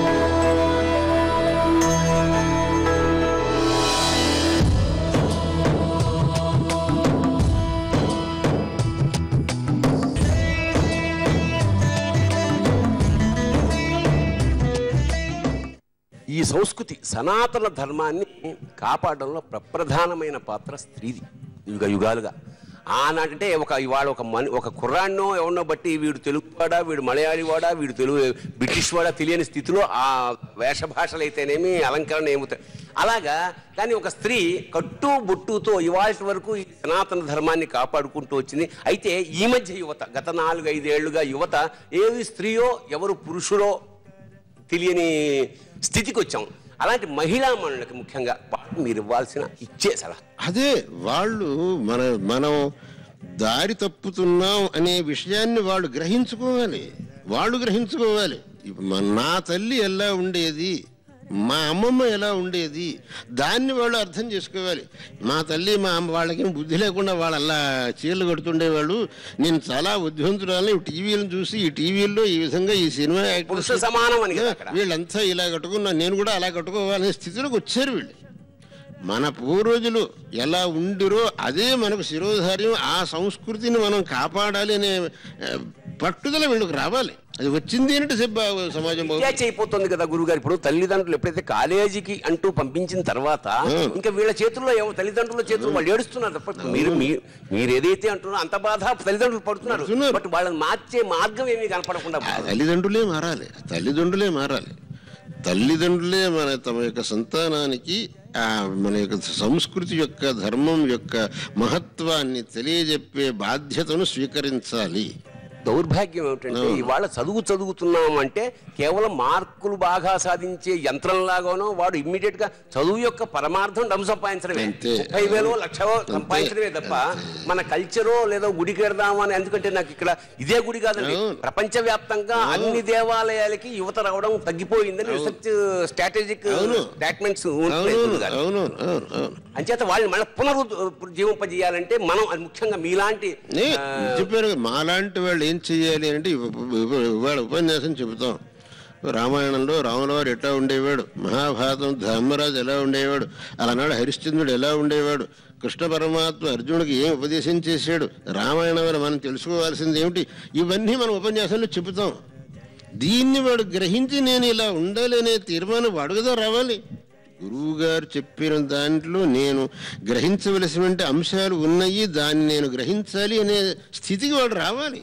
[SPEAKER 3] ఈ సంస్కృతి సనాతన ధర్మాన్ని కాపాడడంలో ప్రప్రధానమైన పాత్ర స్త్రీది యుగ యుగాలుగా ఆనాటంటే ఒక ఇవాళ ఒక మని ఒక కుర్రాన్నో ఎవరినో బట్టి వీడు తెలుగువాడా వీడు మలయాళీవాడా వీడు తెలుగు బ్రిటిష్ వాడా తెలియని స్థితిలో ఆ వేషభాషలు అయితేనేమి అలంకరణ ఏమవుతాయి అలాగా కానీ ఒక స్త్రీ కట్టు బొట్టుతో ఇవాళ వరకు ఈ సనాతన ధర్మాన్ని కాపాడుకుంటూ వచ్చింది అయితే ఈ మధ్య యువత గత నాలుగు ఐదేళ్లుగా యువత ఏది స్త్రీయో ఎవరు పురుషులో తెలియని స్థితికి వచ్చాం అలాంటి మహిళా మనులకి ముఖ్యంగా వాళ్ళకి మీరు ఇవ్వాల్సిన ఇచ్చే సలహా
[SPEAKER 4] అదే వాళ్ళు మన మనం దారి తప్పుతున్నాం అనే విషయాన్ని వాళ్ళు గ్రహించుకోవాలి వాళ్ళు గ్రహించుకోవాలి ఇప్పుడు మన- నా తల్లి ఎలా ఉండేది మా అమ్మమ్మ ఎలా ఉండేది దాన్ని వాళ్ళు అర్థం చేసుకోవాలి మా తల్లి మా అమ్మ వాళ్ళకేం బుద్ధి లేకుండా వాళ్ళు అలా చీరలు కడుతుండేవాళ్ళు నేను చాలా బుద్ధివంతురాలని టీవీలను చూసి ఈ టీవీల్లో ఈ విధంగా ఈ సినిమా యాక్టర్స్
[SPEAKER 3] పురుష సమానం అని కదా అక్కడ.
[SPEAKER 4] వీళ్ళంతా ఇలా కట్టుకున్నా నేను కూడా అలా కట్టుకోవాలనే స్థితిలోకి వచ్చారు వీళ్ళు మన పూర్వజులు ఎలా ఉండిరో అదే మనకు శిరోధార్యం ఆ సంస్కృతిని మనం కాపాడాలి అనే ఆ, పట్టుదల వీళ్ళకి రావాలి అది వచ్చింది అంటే చెప్ప సమాజం బాగుంటుంది.
[SPEAKER 3] అటాచ్ అయిపోతుంది కదా గురుగారు ఇప్పుడు తల్లిదండ్రులు ఎప్పుడైతే కాలేజీకి అంటూ పంపించిన తర్వాత ఇంకా వీళ్ళ చేతుల్లో ఏమో తల్లిదండ్రుల చేతుల్లో వాళ్ళు ఏడుస్తున్నారు తప్ప ఇప్పుడు మీరు మీ- మీరు ఏదైతే అంటున్నారో అంత బాధ తల్లిదండ్రులు పడుతున్నారు బట్ వాళ్ళని మార్చే మార్గం ఏమీ కనపడకుండా
[SPEAKER 4] ఆ తల్లిదండ్రులే మారాలి తల్లిదండ్రులే మారాలి తల్లిదండ్రులే మన తమ యొక్క సంతానానికి ఆ మన యొక్క సంస్కృతి యొక్క ధర్మం యొక్క మహత్వాన్ని తెలియజెప్పే బాధ్యతను స్వీకరించాలి
[SPEAKER 3] దౌర్భాగ్యం ఏమిటంటే
[SPEAKER 4] అవును.
[SPEAKER 3] ఇవాళ చదువు చదువుతున్నాం అంటే కేవలం మార్కులు బాగా సాధించే యంత్రంలాగానో వాడు ఇమ్మీడియట్ గా చదువు యొక్క పరమార్థం డబ్బు సంపాదించడమే
[SPEAKER 4] అంతే.
[SPEAKER 3] ముప్పై వేలు లక్ష సంపాదించడమే తప్ప మన కల్చరో లేదో గుడికి వెడదామా అని ఎందుకంటే నాకు ఇక్కడ ఇదే గుడి కాదండి
[SPEAKER 4] అవును.
[SPEAKER 3] ప్రపంచ వ్యాప్తంగా అన్ని దేవాలయాలకి యువత రావడం తగ్గిపోయిందని రీసెర్చ్ స్ట్రాటజిక్
[SPEAKER 4] అవును.
[SPEAKER 3] స్టాట్మెంట్స్
[SPEAKER 4] అవును అవును అవును అవును
[SPEAKER 3] అంచేత వాళ్ళని మళ్ళీ పునరుజ్జీవింపజేయాలంటే మనం అది ముఖ్యంగా మీలాంటి
[SPEAKER 4] నే,
[SPEAKER 3] ఆ,
[SPEAKER 4] చెప్పారు కదా, మాలాంటి వాళ్ళు ఏం చెయ్యాలి అంటే ఇవ- ఇవ- ఇవాళ ఉపన్యాసం చెబుతాం రామాయణంలో రాముల వారు ఎట్లా ఉండేవాడు మహాభారతం ధర్మరాజు ఎలా ఉండేవాడు అలానాడు హరిశ్చంద్రుడు ఎలా ఉండేవాడు కృష్ణ పరమాత్మ అర్జునుడికి ఏం ఉపదేశం చేశాడు రామాయణం వల్ల మనం తెలుసుకోవాల్సింది ఏమిటి ఇవన్నీ మనం ఉపన్యాసంలో చెబుతాం దీన్ని వాడు గ్రహించి నేను ఇలా ఉండాలి అనే తీర్మానం వాడు కదా రావాలి గురువు గారు చెప్పిన దాంట్లో నేను గ్రహించవలసినటువంటి అంశాలు ఉన్నాయి దాన్ని నేను గ్రహించాలి అనే స్థితికి వాడు రావాలి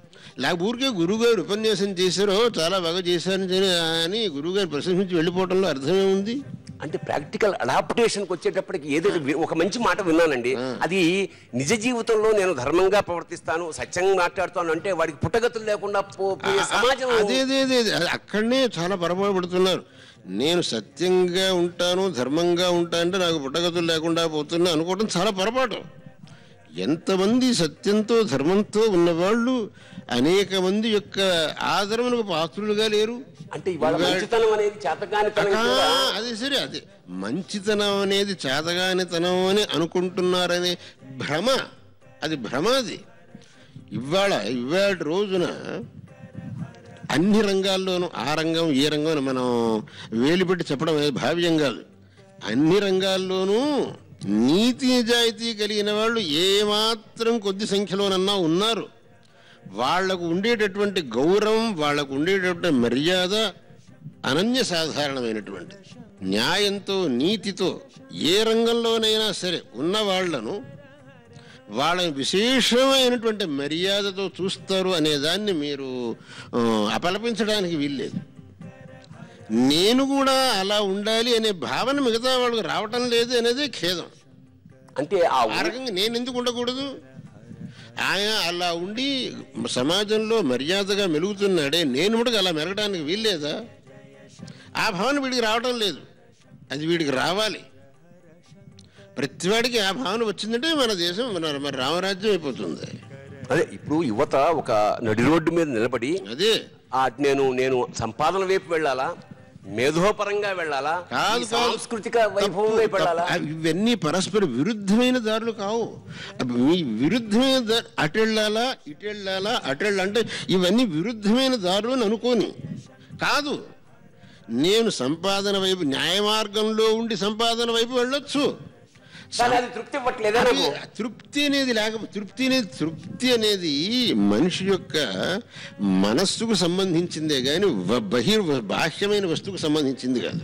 [SPEAKER 4] లేక ఊరికే గురువుగారు ఉపన్యాసం చేశారో చాలా బాగా చేశారని అని గురువుగారు ప్రశంసించి వెళ్ళిపోవడంలో అర్థమే ఉంది
[SPEAKER 3] అంటే ప్రాక్టికల్ అడాప్టేషన్కి వచ్చేటప్పటికి ఏదైతే వి- ఒక మంచి మాట విన్నానండి అది నిజ జీవితంలో నేను ధర్మంగా ప్రవర్తిస్తాను సత్యంగా మాట్లాడుతాను అంటే వాడికి పుట్టగతులు లేకుండా పో- పోయే సమాజం
[SPEAKER 4] అదే అదే అదే అదే. అది అక్కడనే చాలా పొరపాటు పడుతున్నారు నేను సత్యంగా ఉంటాను ధర్మంగా ఉంటాను అంటే నాకు పుట్టగతులు లేకుండా పోతున్నా అనుకోవడం చాలా పొరపాటు ఎంతమంది సత్యంతో ధర్మంతో ఉన్నవాళ్ళు అనేక మంది యొక్క ఆదరణకు పాత్రులుగా లేరు
[SPEAKER 3] అంటే ఇవాళ
[SPEAKER 4] ఇవాళ-
[SPEAKER 3] మంచితనం అనేది చేతకానితనం
[SPEAKER 4] ఆ,
[SPEAKER 3] కూడా
[SPEAKER 4] అది సరే అదే మంచితనం అనేది చేతగానితనం అని అనుకుంటున్నారనే భ్రమ అది భ్రమ అది ఇవాళ ఇవాళ రోజున అన్ని రంగాల్లోనూ ఆ రంగం ఈ రంగం అని మనం వేలిపెట్టి చెప్పడం అనేది భావ్యం కాదు అన్ని రంగాల్లోనూ నీతి నిజాయితీ కలిగిన వాళ్ళు ఏమాత్రం కొద్ది సంఖ్యలోనన్నా ఉన్నారు వాళ్లకు ఉండేటటువంటి గౌరవం వాళ్లకు ఉండేటటువంటి మర్యాద అనన్య సాధారణమైనటువంటిది న్యాయంతో నీతితో ఏ రంగంలోనైనా సరే ఉన్న వాళ్లను వాళ్ళని విశేషమైనటువంటి మర్యాదతో చూస్తారు అనే దాన్ని మీరు ఆ, అపలపించడానికి వీల్లేదు నేను కూడా అలా ఉండాలి అనే భావన మిగతా వాళ్ళకి రావటం లేదు అనేది ఖేదం
[SPEAKER 3] అంటే ఆ
[SPEAKER 4] ఆ రకంగా నేను ఎందుకు ఉండకూడదు ఆయన అలా ఉండి సమాజంలో మర్యాదగా మెలుగుతున్నాడే నేను కూడా అలా మెరగడానికి వీల్లేదా ఆ భావన వీడికి రావటం లేదు అది వీడికి రావాలి ప్రతివాడికి ఆ భావన వచ్చిందంటే మన దేశం మన మన రామరాజ్యం అయిపోతుంది
[SPEAKER 3] అదే ఇప్పుడు యువత ఒక నడి రోడ్డు మీద నిలబడి
[SPEAKER 4] అదే
[SPEAKER 3] ఆ నేను నేను సంపాదన వైపు వెళ్ళాలా మేధోపరంగా వెళ్ళాలా
[SPEAKER 4] కాదు
[SPEAKER 3] ఈ
[SPEAKER 4] కాదు
[SPEAKER 3] సాంస్కృతిక వైభవం వైపు వెళ్ళాలా
[SPEAKER 4] తప్పు. ఇవన్నీ పరస్పర విరుద్ధమైన దారులు కావు అవి మీ విరుద్ధమైన దారి అటు వెళ్ళాలా ఇటు వెళ్ళాలా అటు వెళ్ళాలా అంటే ఇవన్నీ విరుద్ధమైన దారులు అని అనుకోని కాదు నేను సంపాదన వైపు న్యాయ మార్గంలో ఉండి సంపాదన వైపు వెళ్ళొచ్చు
[SPEAKER 3] కానీ అది తృప్తి ఇవ్వట్లేదా నాకు
[SPEAKER 4] అది తృప్తి అనేది లేక తృప్తి అనేది తృప్తి అనేది మనిషి యొక్క మనస్సుకు సంబంధించిందే కానీ బహిర్ బాహ్యమైన వస్తువుకు సంబంధించింది కాదు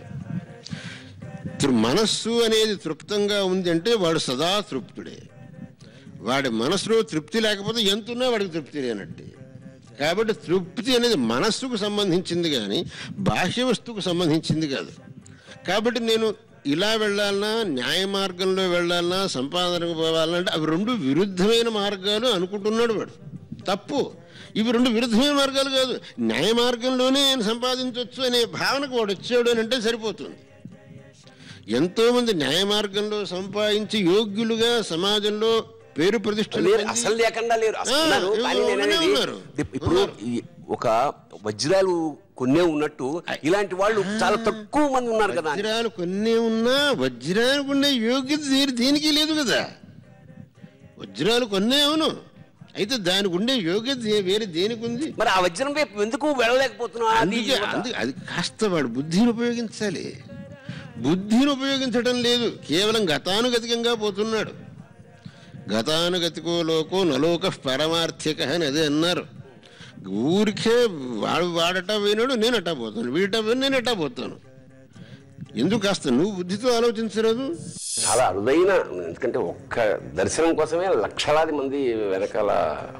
[SPEAKER 4] తృ- మనస్సు అనేది తృప్తంగా ఉంది అంటే వాడు సదా తృప్తుడే వాడి మనసులో తృప్తి లేకపోతే ఎంతున్నా వాడికి తృప్తి లేనట్టే కాబట్టి తృప్తి అనేది మనస్సుకు సంబంధించింది కానీ బాహ్య వస్తువుకు సంబంధించింది కాదు కాబట్టి నేను ఇలా వెళ్ళాలన్నా న్యాయ మార్గంలో వెళ్ళాలన్నా సంపాదనకు పోవాలంటే అవి రెండు విరుద్ధమైన మార్గాలు అనుకుంటున్నాడు వాడు తప్పు ఇవి రెండు విరుద్ధమైన మార్గాలు కాదు న్యాయ మార్గంలోనే నేను సంపాదించవచ్చు అనే భావనకు వాడు వచ్చాడు అని అంటే సరిపోతుంది ఎంతో మంది న్యాయ మార్గంలో సంపాదించి యోగ్యులుగా సమాజంలో పేరు ప్రతిష్టలు
[SPEAKER 3] లేరు
[SPEAKER 4] పొంది-
[SPEAKER 3] అసలు లేకుండా లేరు అసలు
[SPEAKER 4] ఆ,
[SPEAKER 3] ఉన్నారు. కానీ నేను
[SPEAKER 4] ఉన్నారు,
[SPEAKER 3] అనేది
[SPEAKER 4] ఉన్నారు.
[SPEAKER 3] ఇప్పుడు ఈ ఒక వజ్రాలు కొన్నే ఉన్నట్టు ఇలాంటి వాళ్ళు చాలా తక్కువ మంది ఉన్నారు కదా
[SPEAKER 4] వజ్రాలు కొన్ని ఉన్నా వజ్రానికి ఉండే యోగ్యత దీని దీనికి లేదు కదా వజ్రాలు కొన్నే అవును అయితే దానికి ఉండే యోగ్యత దే- వేరే దేనికి ఉంది
[SPEAKER 3] మరి ఆ వజ్రం వైపు ఎందుకు వెళ్ళలేకపోతున్నా అది
[SPEAKER 4] అందుకే అందుకే అది కాస్త వాడు బుద్ధిని ఉపయోగించాలి బుద్ధిని ఉపయోగించడం లేదు కేవలం గతానుగతికంగా పోతున్నాడు గతానుగతికో లోకో నలోక పరమార్థిక అని అదే అన్నారు ఊరికే వాడు వాడటా పోయినాడు నేను అట్టా పోతాను వీడటా పోయిన నేను అట్టా పోతాను ఎందుకు కాస్త నువ్వు బుద్ధితో ఆలోచించరాదు
[SPEAKER 3] చాలా అరుదైన ఎందుకంటే ఒక్క దర్శనం కోసమే లక్షలాది మంది వెనకాల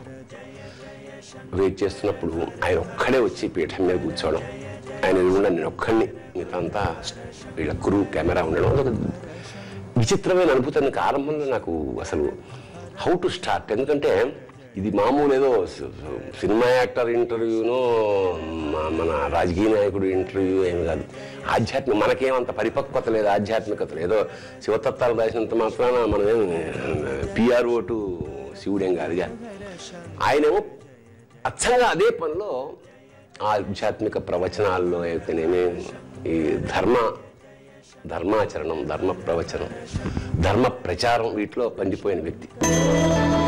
[SPEAKER 3] వెయిట్ చేస్తున్నప్పుడు ఆయన ఒక్కడే వచ్చి పీఠం మీద కూర్చోవడం ఆయన ఎదురుగుండా నేను ఒక్కడిని మిగతా అంతా వీళ్ళ కురు కెమెరా ఉండడం అదొక విచిత్రమైన అనుభూతి నాకు ఆరంభంలో నాకు అసలు హౌ టు స్టార్ట్ ఎందుకంటే ఇది మామూలు ఏదో సి- సినిమా యాక్టర్ ఇంటర్వ్యూనో మ- మన రాజకీయ నాయకుడు ఇంటర్వ్యూ ఏమి కాదు ఆధ్యాత్మిక మనకేమంత పరిపక్వత లేదు ఆధ్యాత్మికత ఏదో శివతత్వాలు రాసినంత మాత్రాన మనమేం పిఆర్ ఓటు శివుడేం కాదుగా ఆయనేమో అచ్చంగా అదే పనిలో ఆధ్యాత్మిక ప్రవచనాల్లో అయితేనేమి ఈ ధర్మ ధర్మాచరణం ధర్మ ప్రవచనం ధర్మ ప్రచారం వీటిలో పండిపోయిన వ్యక్తి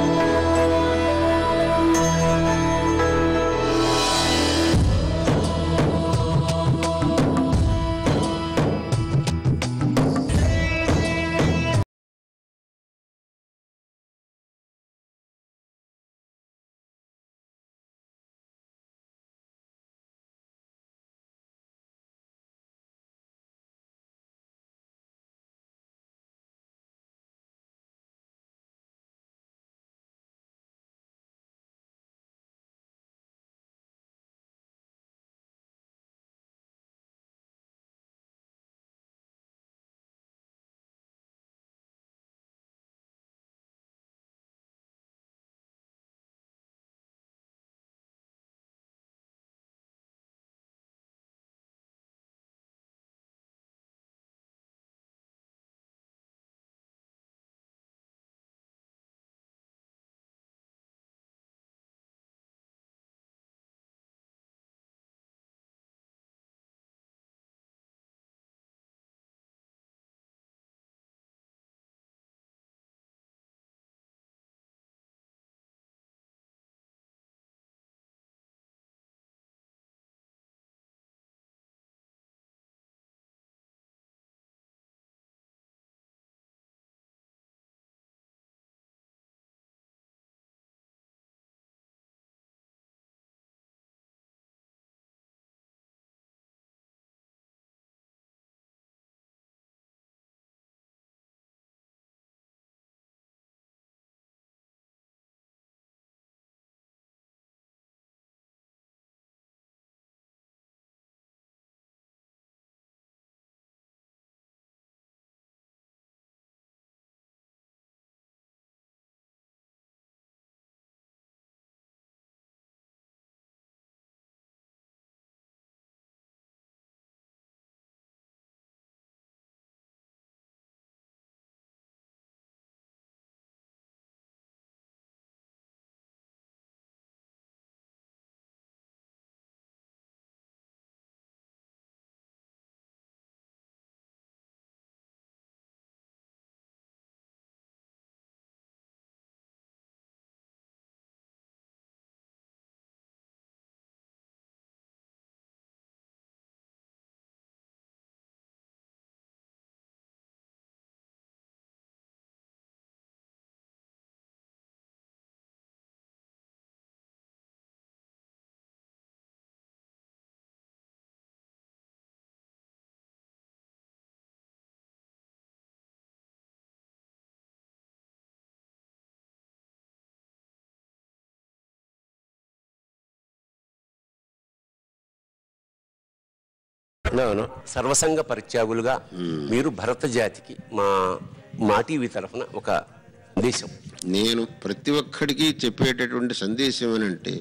[SPEAKER 4] అవును
[SPEAKER 3] సర్వసంగ పరిత్యాగులుగా మీరు భరత జాతికి మా మా టీవీ తరఫున ఒక సందేశం
[SPEAKER 4] నేను ప్రతి ఒక్కడికి చెప్పేటటువంటి సందేశం ఏమనంటే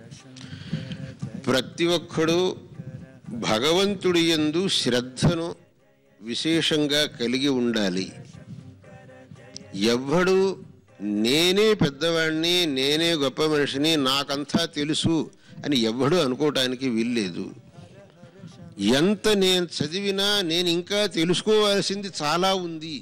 [SPEAKER 4] ప్రతి ఒక్కడు భగవంతుడి యందు శ్రద్ధను విశేషంగా కలిగి ఉండాలి ఎవ్వడు నేనే పెద్దవాడిని నేనే గొప్ప మనిషిని నాకంతా తెలుసు అని ఎవ్వడు అనుకోవటానికి వీల్లేదు ఎంత నేను చదివినా నేను ఇంకా తెలుసుకోవాల్సింది చాలా ఉంది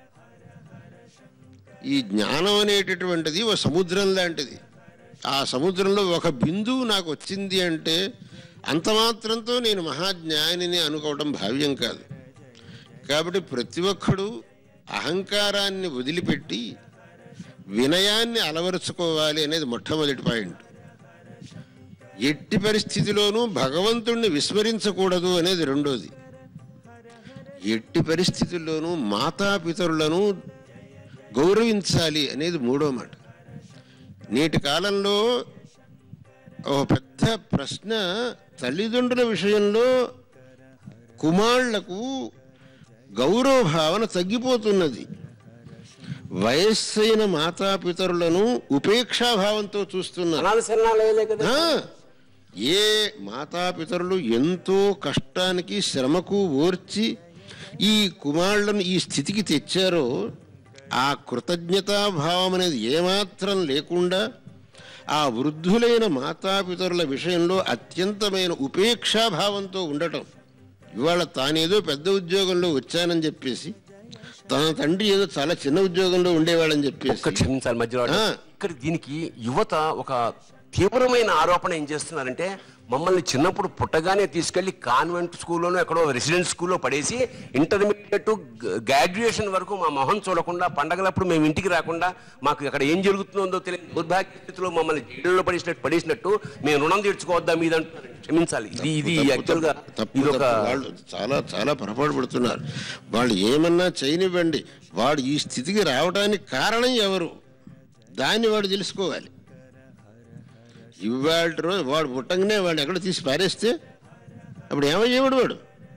[SPEAKER 4] ఈ జ్ఞానం అనేటటువంటిది ఒక సముద్రం లాంటిది ఆ సముద్రంలో ఒక బిందువు నాకు వచ్చింది అంటే అంత మాత్రంతో నేను మహాజ్ఞానిని అనుకోవడం భావ్యం కాదు కాబట్టి ప్రతి ఒక్కడు అహంకారాన్ని వదిలిపెట్టి వినయాన్ని అలవరుచుకోవాలి అనేది మొట్టమొదటి పాయింట్ ఎట్టి పరిస్థితిలోనూ భగవంతుణ్ణి విస్మరించకూడదు అనేది రెండోది ఎట్టి పరిస్థితుల్లోనూ మాతాపితరులను గౌరవించాలి అనేది మూడో మాట నేటి కాలంలో ఒక పెద్ద ప్రశ్న తల్లిదండ్రుల విషయంలో కుమారులకు గౌరవ భావన తగ్గిపోతున్నది వయస్సైన మాతాపితరులను ఉపేక్షాభావంతో చూస్తున్నారు
[SPEAKER 3] అనాథ శరణాలయాలే కదా
[SPEAKER 4] ఆ, ఏ మాతాపితరులు ఎంతో కష్టానికి శ్రమకు ఓర్చి ఈ కుమారులను ఈ స్థితికి తెచ్చారో ఆ కృతజ్ఞతాభావం అనేది ఏమాత్రం లేకుండా ఆ వృద్ధులైన మాతాపితరుల విషయంలో అత్యంతమైన ఉపేక్షాభావంతో ఉండటం ఇవాళ తానేదో పెద్ద ఉద్యోగంలో వచ్చానని చెప్పేసి తన తండ్రి ఏదో చాలా చిన్న ఉద్యోగంలో ఉండేవాడని చెప్పేసి
[SPEAKER 3] ఒక్క క్షమించాలి మధ్యలో
[SPEAKER 4] ఆ.
[SPEAKER 3] ఇక్కడ దీనికి యువత ఒక తీవ్రమైన ఆరోపణ ఏం చేస్తున్నారంటే మమ్మల్ని చిన్నప్పుడు పుట్టగానే తీసుకెళ్లి కాన్వెంట్ స్కూల్లోనో ఎక్కడో రెసిడెంట్ స్కూల్లో పడేసి ఇంటర్మీడియట్ గ్రాడ్యుయేషన్ వరకు మా మొహం చూడకుండా పండగలప్పుడు మేము ఇంటికి రాకుండా మాకు అక్కడ ఏం జరుగుతుందో తెలియని దుర్భాగ్య స్థితిలో మమ్మల్ని జైల్లో పడేసినట్టు పడేసినట్టు మేము రుణం తీర్చుకోవద్దా మీద అంటున్నారు. క్షమించాలి ఇది ఇది
[SPEAKER 4] తప్పు,
[SPEAKER 3] యాక్చువల్ గా
[SPEAKER 4] తప్పు,
[SPEAKER 3] ఇది ఒక
[SPEAKER 4] తప్పు. వాళ్ళు చాలా చాలా పొరపాటు పడుతున్నారు వాళ్ళు ఏమన్నా చేయనివ్వండి వాడు ఈ స్థితికి రావడానికి కారణం ఎవరు దాన్ని వాడు తెలుసుకోవాలి ఇవాళ రోజు వాడు పుట్టంగానే వాడు ఎక్కడ తీసి పారేస్తే అప్పుడు ఏమయ్యేవాడు వాడు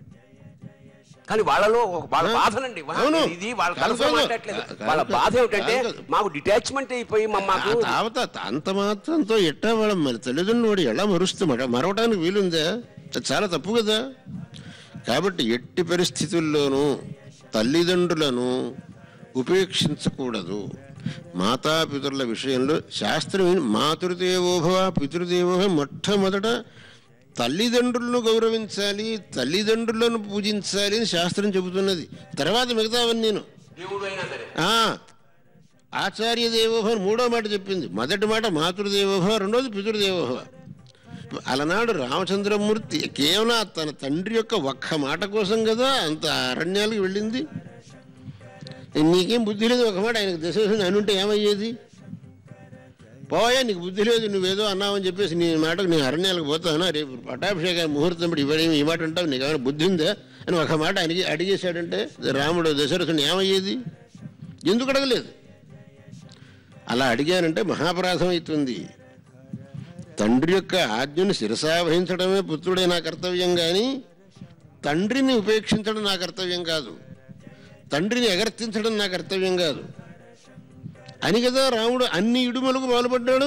[SPEAKER 3] కానీ వాళ్ళలో ఒక- వాళ్ళ
[SPEAKER 4] ఆ?
[SPEAKER 3] బాధనండి వా-
[SPEAKER 4] అవును.
[SPEAKER 3] ఇది వాళ్ళ
[SPEAKER 4] కాదు,
[SPEAKER 3] తరఫున
[SPEAKER 4] కాదు.
[SPEAKER 3] మాట్లాడట్లేదు
[SPEAKER 4] కాదు,
[SPEAKER 3] వాళ్ళ
[SPEAKER 4] కాదు.
[SPEAKER 3] బాధ ఏమిటంటే
[SPEAKER 4] కాదు, కాదు.
[SPEAKER 3] మాకు డిటాచ్మెంట్ అయిపోయి మా- మాకు
[SPEAKER 4] ఆ తావత అంత మాత్రంతో ఎట్టా వాడు మరి తల్లిదండ్రులు వాడు ఎలా మరుస్తామట మరవటానికి వీలుందా అది చాలా తప్పు కదా కాబట్టి ఎట్టి పరిస్థితుల్లోనూ తల్లిదండ్రులను ఉపేక్షించకూడదు మాతాపితరుల విషయంలో శాస్త్రం ఏం- మాతృదేవోభవ పితృదేవోభవ మొట్టమొదట తల్లిదండ్రులను గౌరవించాలి తల్లిదండ్రులను పూజించాలి అని శాస్త్రం చెబుతున్నది తర్వాత మిగతావన్నీ నేను
[SPEAKER 3] దేవుడు అయినా సరే
[SPEAKER 4] ఆ, ఆచార్య దేవోభవ అని మూడో మాట చెప్పింది మొదటి మాట మాతృదేవోభవ రెండోది పితృదేవోభవ అలనాడు రామచంద్రమూర్తి కేవలం తన తండ్రి యొక్క ఒక్క మాట కోసం కదా అంత అరణ్యాలకు వెళ్ళింది నీకేం బుద్ధి లేదు ఒక మాట ఆయనకు దశ అనుంటే ఏమయ్యేది పోయా నీకు బుద్ధి లేదు నువ్వేదో అన్నావని చెప్పేసి నీ మాటకు నేను అరణ్యాలకు పోతానా రేపు పట్టాభిషేక ముహూర్తం ఇప్పుడు ఇవ్వడం ఈ మాట అంటావు నీకు ఏమైనా బుద్ధి ఉందా అని ఒక మాట ఆయనకి అడిగేశాడంటే రాముడు దశరథుని ఏమయ్యేది ఎందుకు అడగలేదు అలా అడిగానంటే మహాపరాధం అవుతుంది తండ్రి యొక్క ఆజ్ఞను శిరసావహించడమే పుత్రుడే నా కర్తవ్యం కానీ తండ్రిని ఉపేక్షించడం నా కర్తవ్యం కాదు తండ్రిని ఎగర్తించడం నా కర్తవ్యం కాదు అని కదా రాముడు అన్ని ఇడుమలకు పాల్పడ్డాడు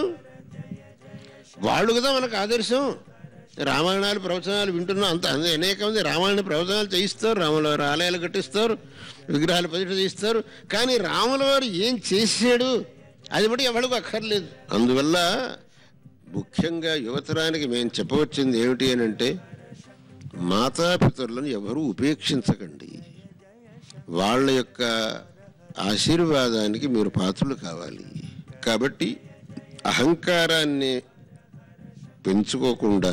[SPEAKER 4] వాళ్ళు కదా మనకు ఆదర్శం రామాయణాలు ప్రవచనాలు వింటున్నాం అంత అంద- అనేక మంది రామాయణ ప్రవచనాలు చేయిస్తారు రాముల వారి ఆలయాలు కట్టిస్తారు విగ్రహాలు ప్రతిష్ఠ చేయిస్తారు కానీ రాముల వారు ఏం చేశాడు అది బట్టి ఎవరికి అక్కర్లేదు అందువల్ల ముఖ్యంగా యువతరానికి మేము చెప్పవచ్చింది ఏమిటి అని అంటే మాతాపితరులను ఎవరూ ఉపేక్షించకండి వాళ్ళ యొక్క ఆశీర్వాదానికి మీరు పాత్రలు కావాలి కాబట్టి అహంకారాన్ని పెంచుకోకుండా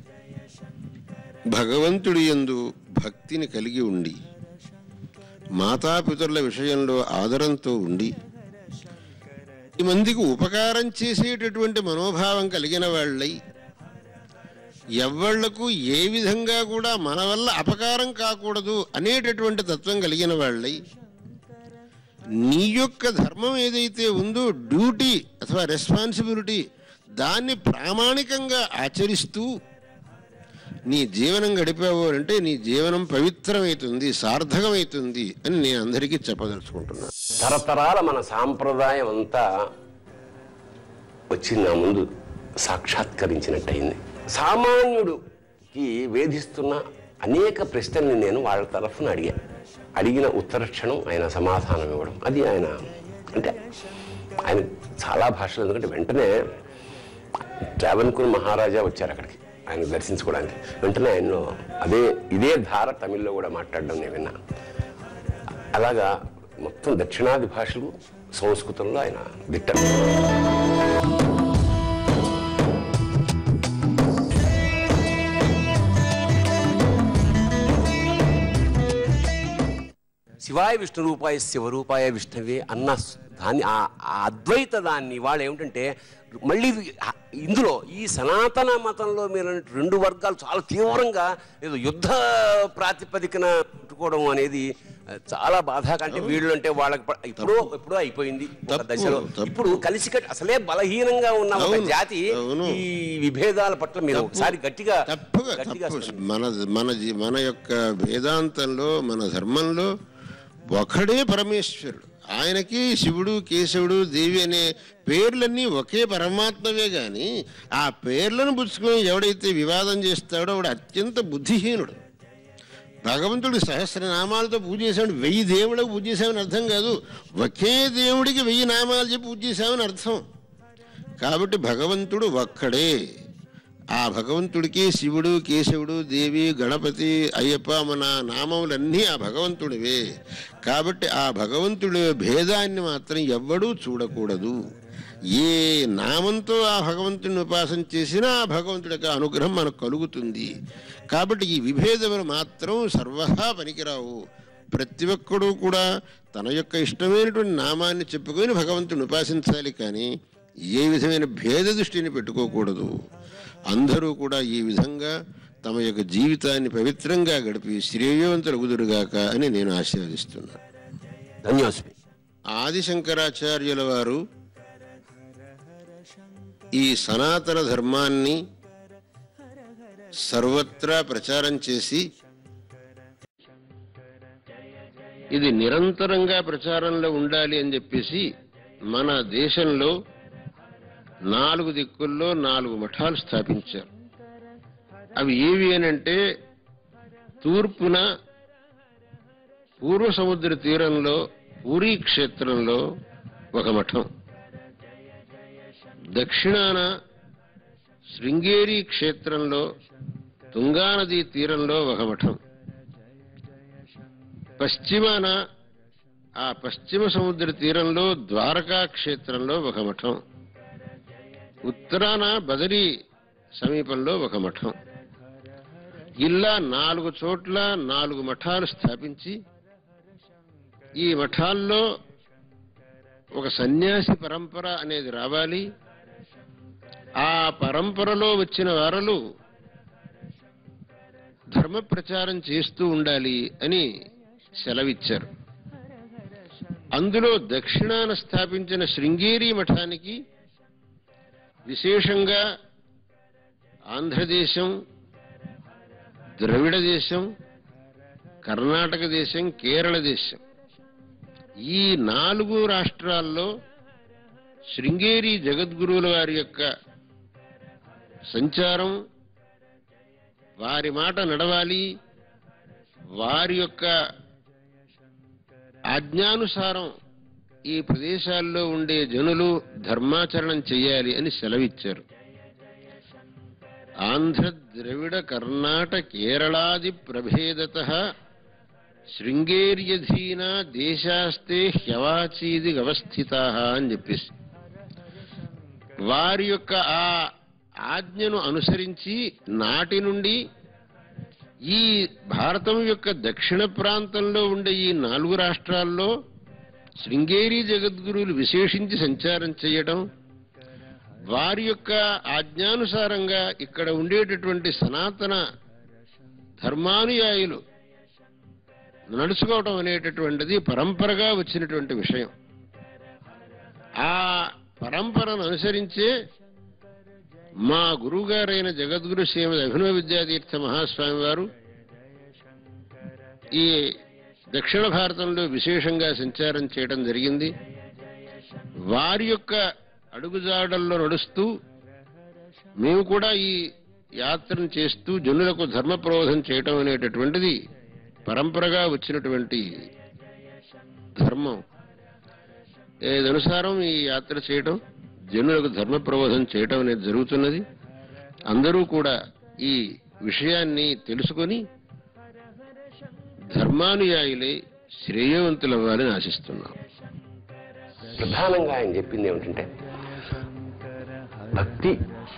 [SPEAKER 4] భగవంతుడి యందు భక్తిని కలిగి ఉండి మాతాపితరుల విషయంలో ఆదరంతో ఉండి ఈ మందికి ఉపకారం చేసేటటువంటి మనోభావం కలిగిన వాళ్ళై ఎవ్వళ్లకు ఏ విధంగా కూడా మన వల్ల అపకారం కాకూడదు అనేటటువంటి తత్వం కలిగిన వాళ్ళై నీ యొక్క ధర్మం ఏదైతే ఉందో డ్యూటీ అథవా రెస్పాన్సిబిలిటీ దాన్ని ప్రామాణికంగా ఆచరిస్తూ నీ జీవనం గడిపావు అంటే నీ జీవనం పవిత్రమవుతుంది సార్థకమవుతుంది అని నేను అందరికీ చెప్పదలుచుకుంటున్నాను
[SPEAKER 3] తరతరాల మన సాంప్రదాయం అంతా వచ్చి నా ముందు సాక్షాత్కరించినట్టయింది సామాన్యుడికి వేధిస్తున్న అనేక ప్రశ్నల్ని నేను వాళ్ళ తరఫున అడిగా అడిగిన ఉత్తర క్షణం ఆయన సమాధానం ఇవ్వడం అది ఆయన అంటే ఆయన చాలా భాషలు ఎందుకంటే వెంటనే ట్రావెన్కూర్ మహారాజా వచ్చారు అక్కడికి ఆయన దర్శించుకోవడానికి వెంటనే ఆయనలో అదే ఇదే ధార తమిళ్లో కూడా మాట్లాడడం నేను విన్నా అలాగా మొత్తం దక్షిణాది భాషలు సంస్కృతంలో ఆయన దిట్ట శివాయ విష్ణు రూపాయ శివరూపాయ విష్ణవే అన్న స్- దాన్ని ఆ ఆ అద్వైత దాన్ని వాళ్ళు ఏమిటంటే మళ్ళీ ఇది- ఆ- ఇందులో ఈ సనాతన మతంలో మీరు అన్నట్టు రెండు వర్గాలు చాలా తీవ్రంగా ఏదో యుద్ధ ప్రాతిపదికన పెట్టుకోవడం అనేది ఆ, చాలా బాధాక అంటే వీళ్ళు అంటే వాళ్ళకి ప- ఇప్పుడు ఎప్పుడో అయిపోయింది ఒక దశలో ఇప్పుడు కలిసికట్టు అసలే బలహీనంగా ఉన్న ఒక
[SPEAKER 4] అవును,
[SPEAKER 3] జాతి
[SPEAKER 4] అవును.
[SPEAKER 3] ఈ విభేదాల పట్ల మీరు ఒకసారి గట్టిగా గట్టిగా
[SPEAKER 4] తప్పు. మన మన జీ- మన యొక్క వేదాంతంలో మన ధర్మంలో ఒకడే పరమేశ్వరుడు ఆయనకి శివుడు కేశవుడు దేవి అనే పేర్లన్నీ ఒకే పరమాత్మవే గాని ఆ పేర్లను పుచ్చుకొని ఎవడైతే వివాదం చేస్తాడో వాడు అత్యంత బుద్ధిహీనుడు భగవంతుడి సహస్రనామాలతో పూజ చేసాడు వెయ్యి దేవుళ్ళకు పూజ చేసామని అర్థం కాదు ఒకే దేవుడికి వెయ్యి నామాలు చెప్పి పూజ చేసామని అర్థం కాబట్టి భగవంతుడు ఒక్కడే ఆ భగవంతుడికి శివుడు కేశవుడు దేవి గణపతి అయ్యప్ప మన నామములన్నీ ఆ భగవంతుడివే కాబట్టి ఆ భగవంతుడి భేదాన్ని మాత్రం ఎవ్వడూ చూడకూడదు ఏ నామంతో ఆ భగవంతుడిని ఉపాసన చేసినా ఆ భగవంతుడి యొక్క అనుగ్రహం మనకు కలుగుతుంది కాబట్టి ఈ విభేదములు మాత్రం సర్వహా పనికిరావు ప్రతి ఒక్కడూ కూడా తన యొక్క ఇష్టమైనటువంటి నామాన్ని చెప్పుకొని భగవంతుని ఉపాసించాలి కానీ ఏ విధమైన భేద దృష్టిని పెట్టుకోకూడదు అందరూ కూడా ఈ విధంగా తమ యొక్క జీవితాన్ని పవిత్రంగా గడిపి శ్రేయవంతులు కుదురుగాక అని నేను ఆశీర్వదిస్తున్నాను
[SPEAKER 3] ధన్యోస్మి
[SPEAKER 4] ఆదిశంకరాచార్యుల వారు ఈ సనాతన ధర్మాన్ని సర్వత్రా ప్రచారం చేసి ఇది నిరంతరంగా ప్రచారంలో ఉండాలి అని చెప్పేసి మన దేశంలో నాలుగు దిక్కుల్లో నాలుగు మఠాలు స్థాపించారు అవి ఏవి అని అంటే తూర్పున పూర్వ సముద్ర తీరంలో పూరీ క్షేత్రంలో ఒక మఠం దక్షిణాన శృంగేరి క్షేత్రంలో తుంగానదీ తీరంలో ఒక మఠం పశ్చిమాన ఆ పశ్చిమ సముద్ర తీరంలో ద్వారకా క్షేత్రంలో ఒక మఠం ఉత్తరాన బదరి సమీపంలో ఒక మఠం ఇలా నాలుగు చోట్ల నాలుగు మఠాలు స్థాపించి ఈ మఠాల్లో ఒక సన్యాసి పరంపర అనేది రావాలి ఆ పరంపరలో వచ్చిన వారలు ధర్మ ప్రచారం చేస్తూ ఉండాలి అని సెలవిచ్చారు అందులో దక్షిణాన స్థాపించిన శృంగేరి మఠానికి విశేషంగా ఆంధ్రదేశం ద్రవిడ దేశం కర్ణాటక దేశం కేరళ దేశం ఈ నాలుగు రాష్ట్రాల్లో శృంగేరి జగద్గురువుల వారి యొక్క సంచారం వారి మాట నడవాలి వారి యొక్క ఆజ్ఞానుసారం ఈ ప్రదేశాల్లో ఉండే జనులు ధర్మాచరణం చేయాలి అని సెలవిచ్చారు ఆంధ్ర ద్రవిడ కర్ణాట కేరళాది ప్రభేదత శృంగేర్యధీన దేశాస్తే హ్యవాచీది అవస్థిత అని చెప్పేసి వారి యొక్క ఆ ఆజ్ఞను అనుసరించి నాటి నుండి ఈ భారతం యొక్క దక్షిణ ప్రాంతంలో ఉండే ఈ నాలుగు రాష్ట్రాల్లో శృంగేరి జగద్గురువులు విశేషించి సంచారం చేయడం వారి యొక్క ఆజ్ఞానుసారంగా ఇక్కడ ఉండేటటువంటి సనాతన ధర్మానుయాయులు నడుచుకోవడం అనేటటువంటిది పరంపరగా వచ్చినటువంటి విషయం ఆ పరంపరను అనుసరించే మా గురువుగారైన జగద్గురు శ్రీమద్ అభినవ విద్యాతీర్థ మహాస్వామి వారు ఈ దక్షిణ భారతంలో విశేషంగా సంచారం చేయడం జరిగింది వారి యొక్క అడుగుజాడల్లో నడుస్తూ మేము కూడా ఈ యాత్రను చేస్తూ జనులకు ధర్మ ప్రబోధం చేయటం అనేటటువంటిది పరంపరగా వచ్చినటువంటి ధర్మం ఏదనుసారం ఈ యాత్ర చేయటం జనులకు ధర్మ ప్రబోధం చేయటం అనేది జరుగుతున్నది అందరూ కూడా ఈ విషయాన్ని తెలుసుకొని ధర్మానుయాయులై శ్రేయవంతులవ్వాలని ఆశిస్తున్నాం
[SPEAKER 3] ప్రధానంగా ఆయన చెప్పింది ఏమిటంటే భక్తి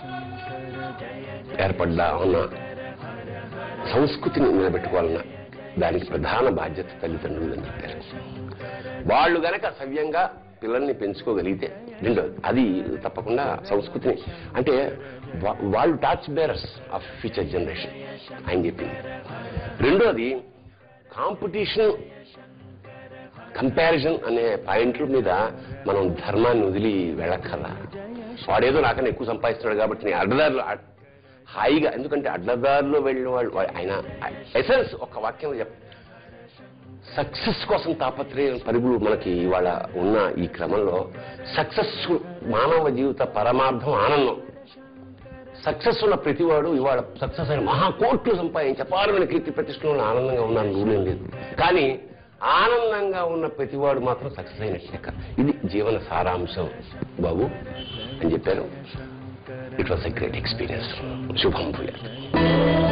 [SPEAKER 3] ఏర్పడ్డా ఉన్న సంస్కృతిని నిలబెట్టుకోవాలన్న దానికి ప్రధాన బాధ్యత తల్లిదండ్రులు అని చెప్పారు వాళ్ళు గనక సవ్యంగా పిల్లల్ని పెంచుకోగలిగితే రెండోది అది తప్పకుండా సంస్కృతిని అంటే వా- వాళ్ళు torch bearers of future generation ఆయన చెప్పింది రెండోది కాంపిటీషన్ కంపారిజన్ అనే పాయింట్ల మీద మనం ధర్మాన్ని వదిలి వెళ్ళక్కర్లా వాడేదో నాకన్నా ఎక్కువ సంపాదిస్తున్నాడు కాబట్టి నేను అడ్డదారులు అడ్- హాయిగా ఎందుకంటే అడ్డదారిలో వెళ్ళిన వాళ్ళు వా- ఆయన ఎసెన్స్ ఒక వాక్యంలో చెప్ సక్సెస్ కోసం తాపత్రయం పరుగులు మనకి ఇవాళ ఉన్న ఈ క్రమంలో సక్సెస్ మానవ జీవిత పరమార్థం ఆనందం సక్సెస్ ఉన్న ప్రతివాడు ఇవాళ సక్సెస్ అయిన మహా కోట్లు సంపాదించి అపారమైన కీర్తి ప్రతిష్టలు ఆనందంగా ఉన్నాను రూలేం లేదు కానీ ఆనందంగా ఉన్న ప్రతివాడు మాత్రం సక్సెస్ అయినట్లే కాదు. ఇది జీవన సారాంశం బాబు అని చెప్పారు it was a great experience శుభం భూయాత్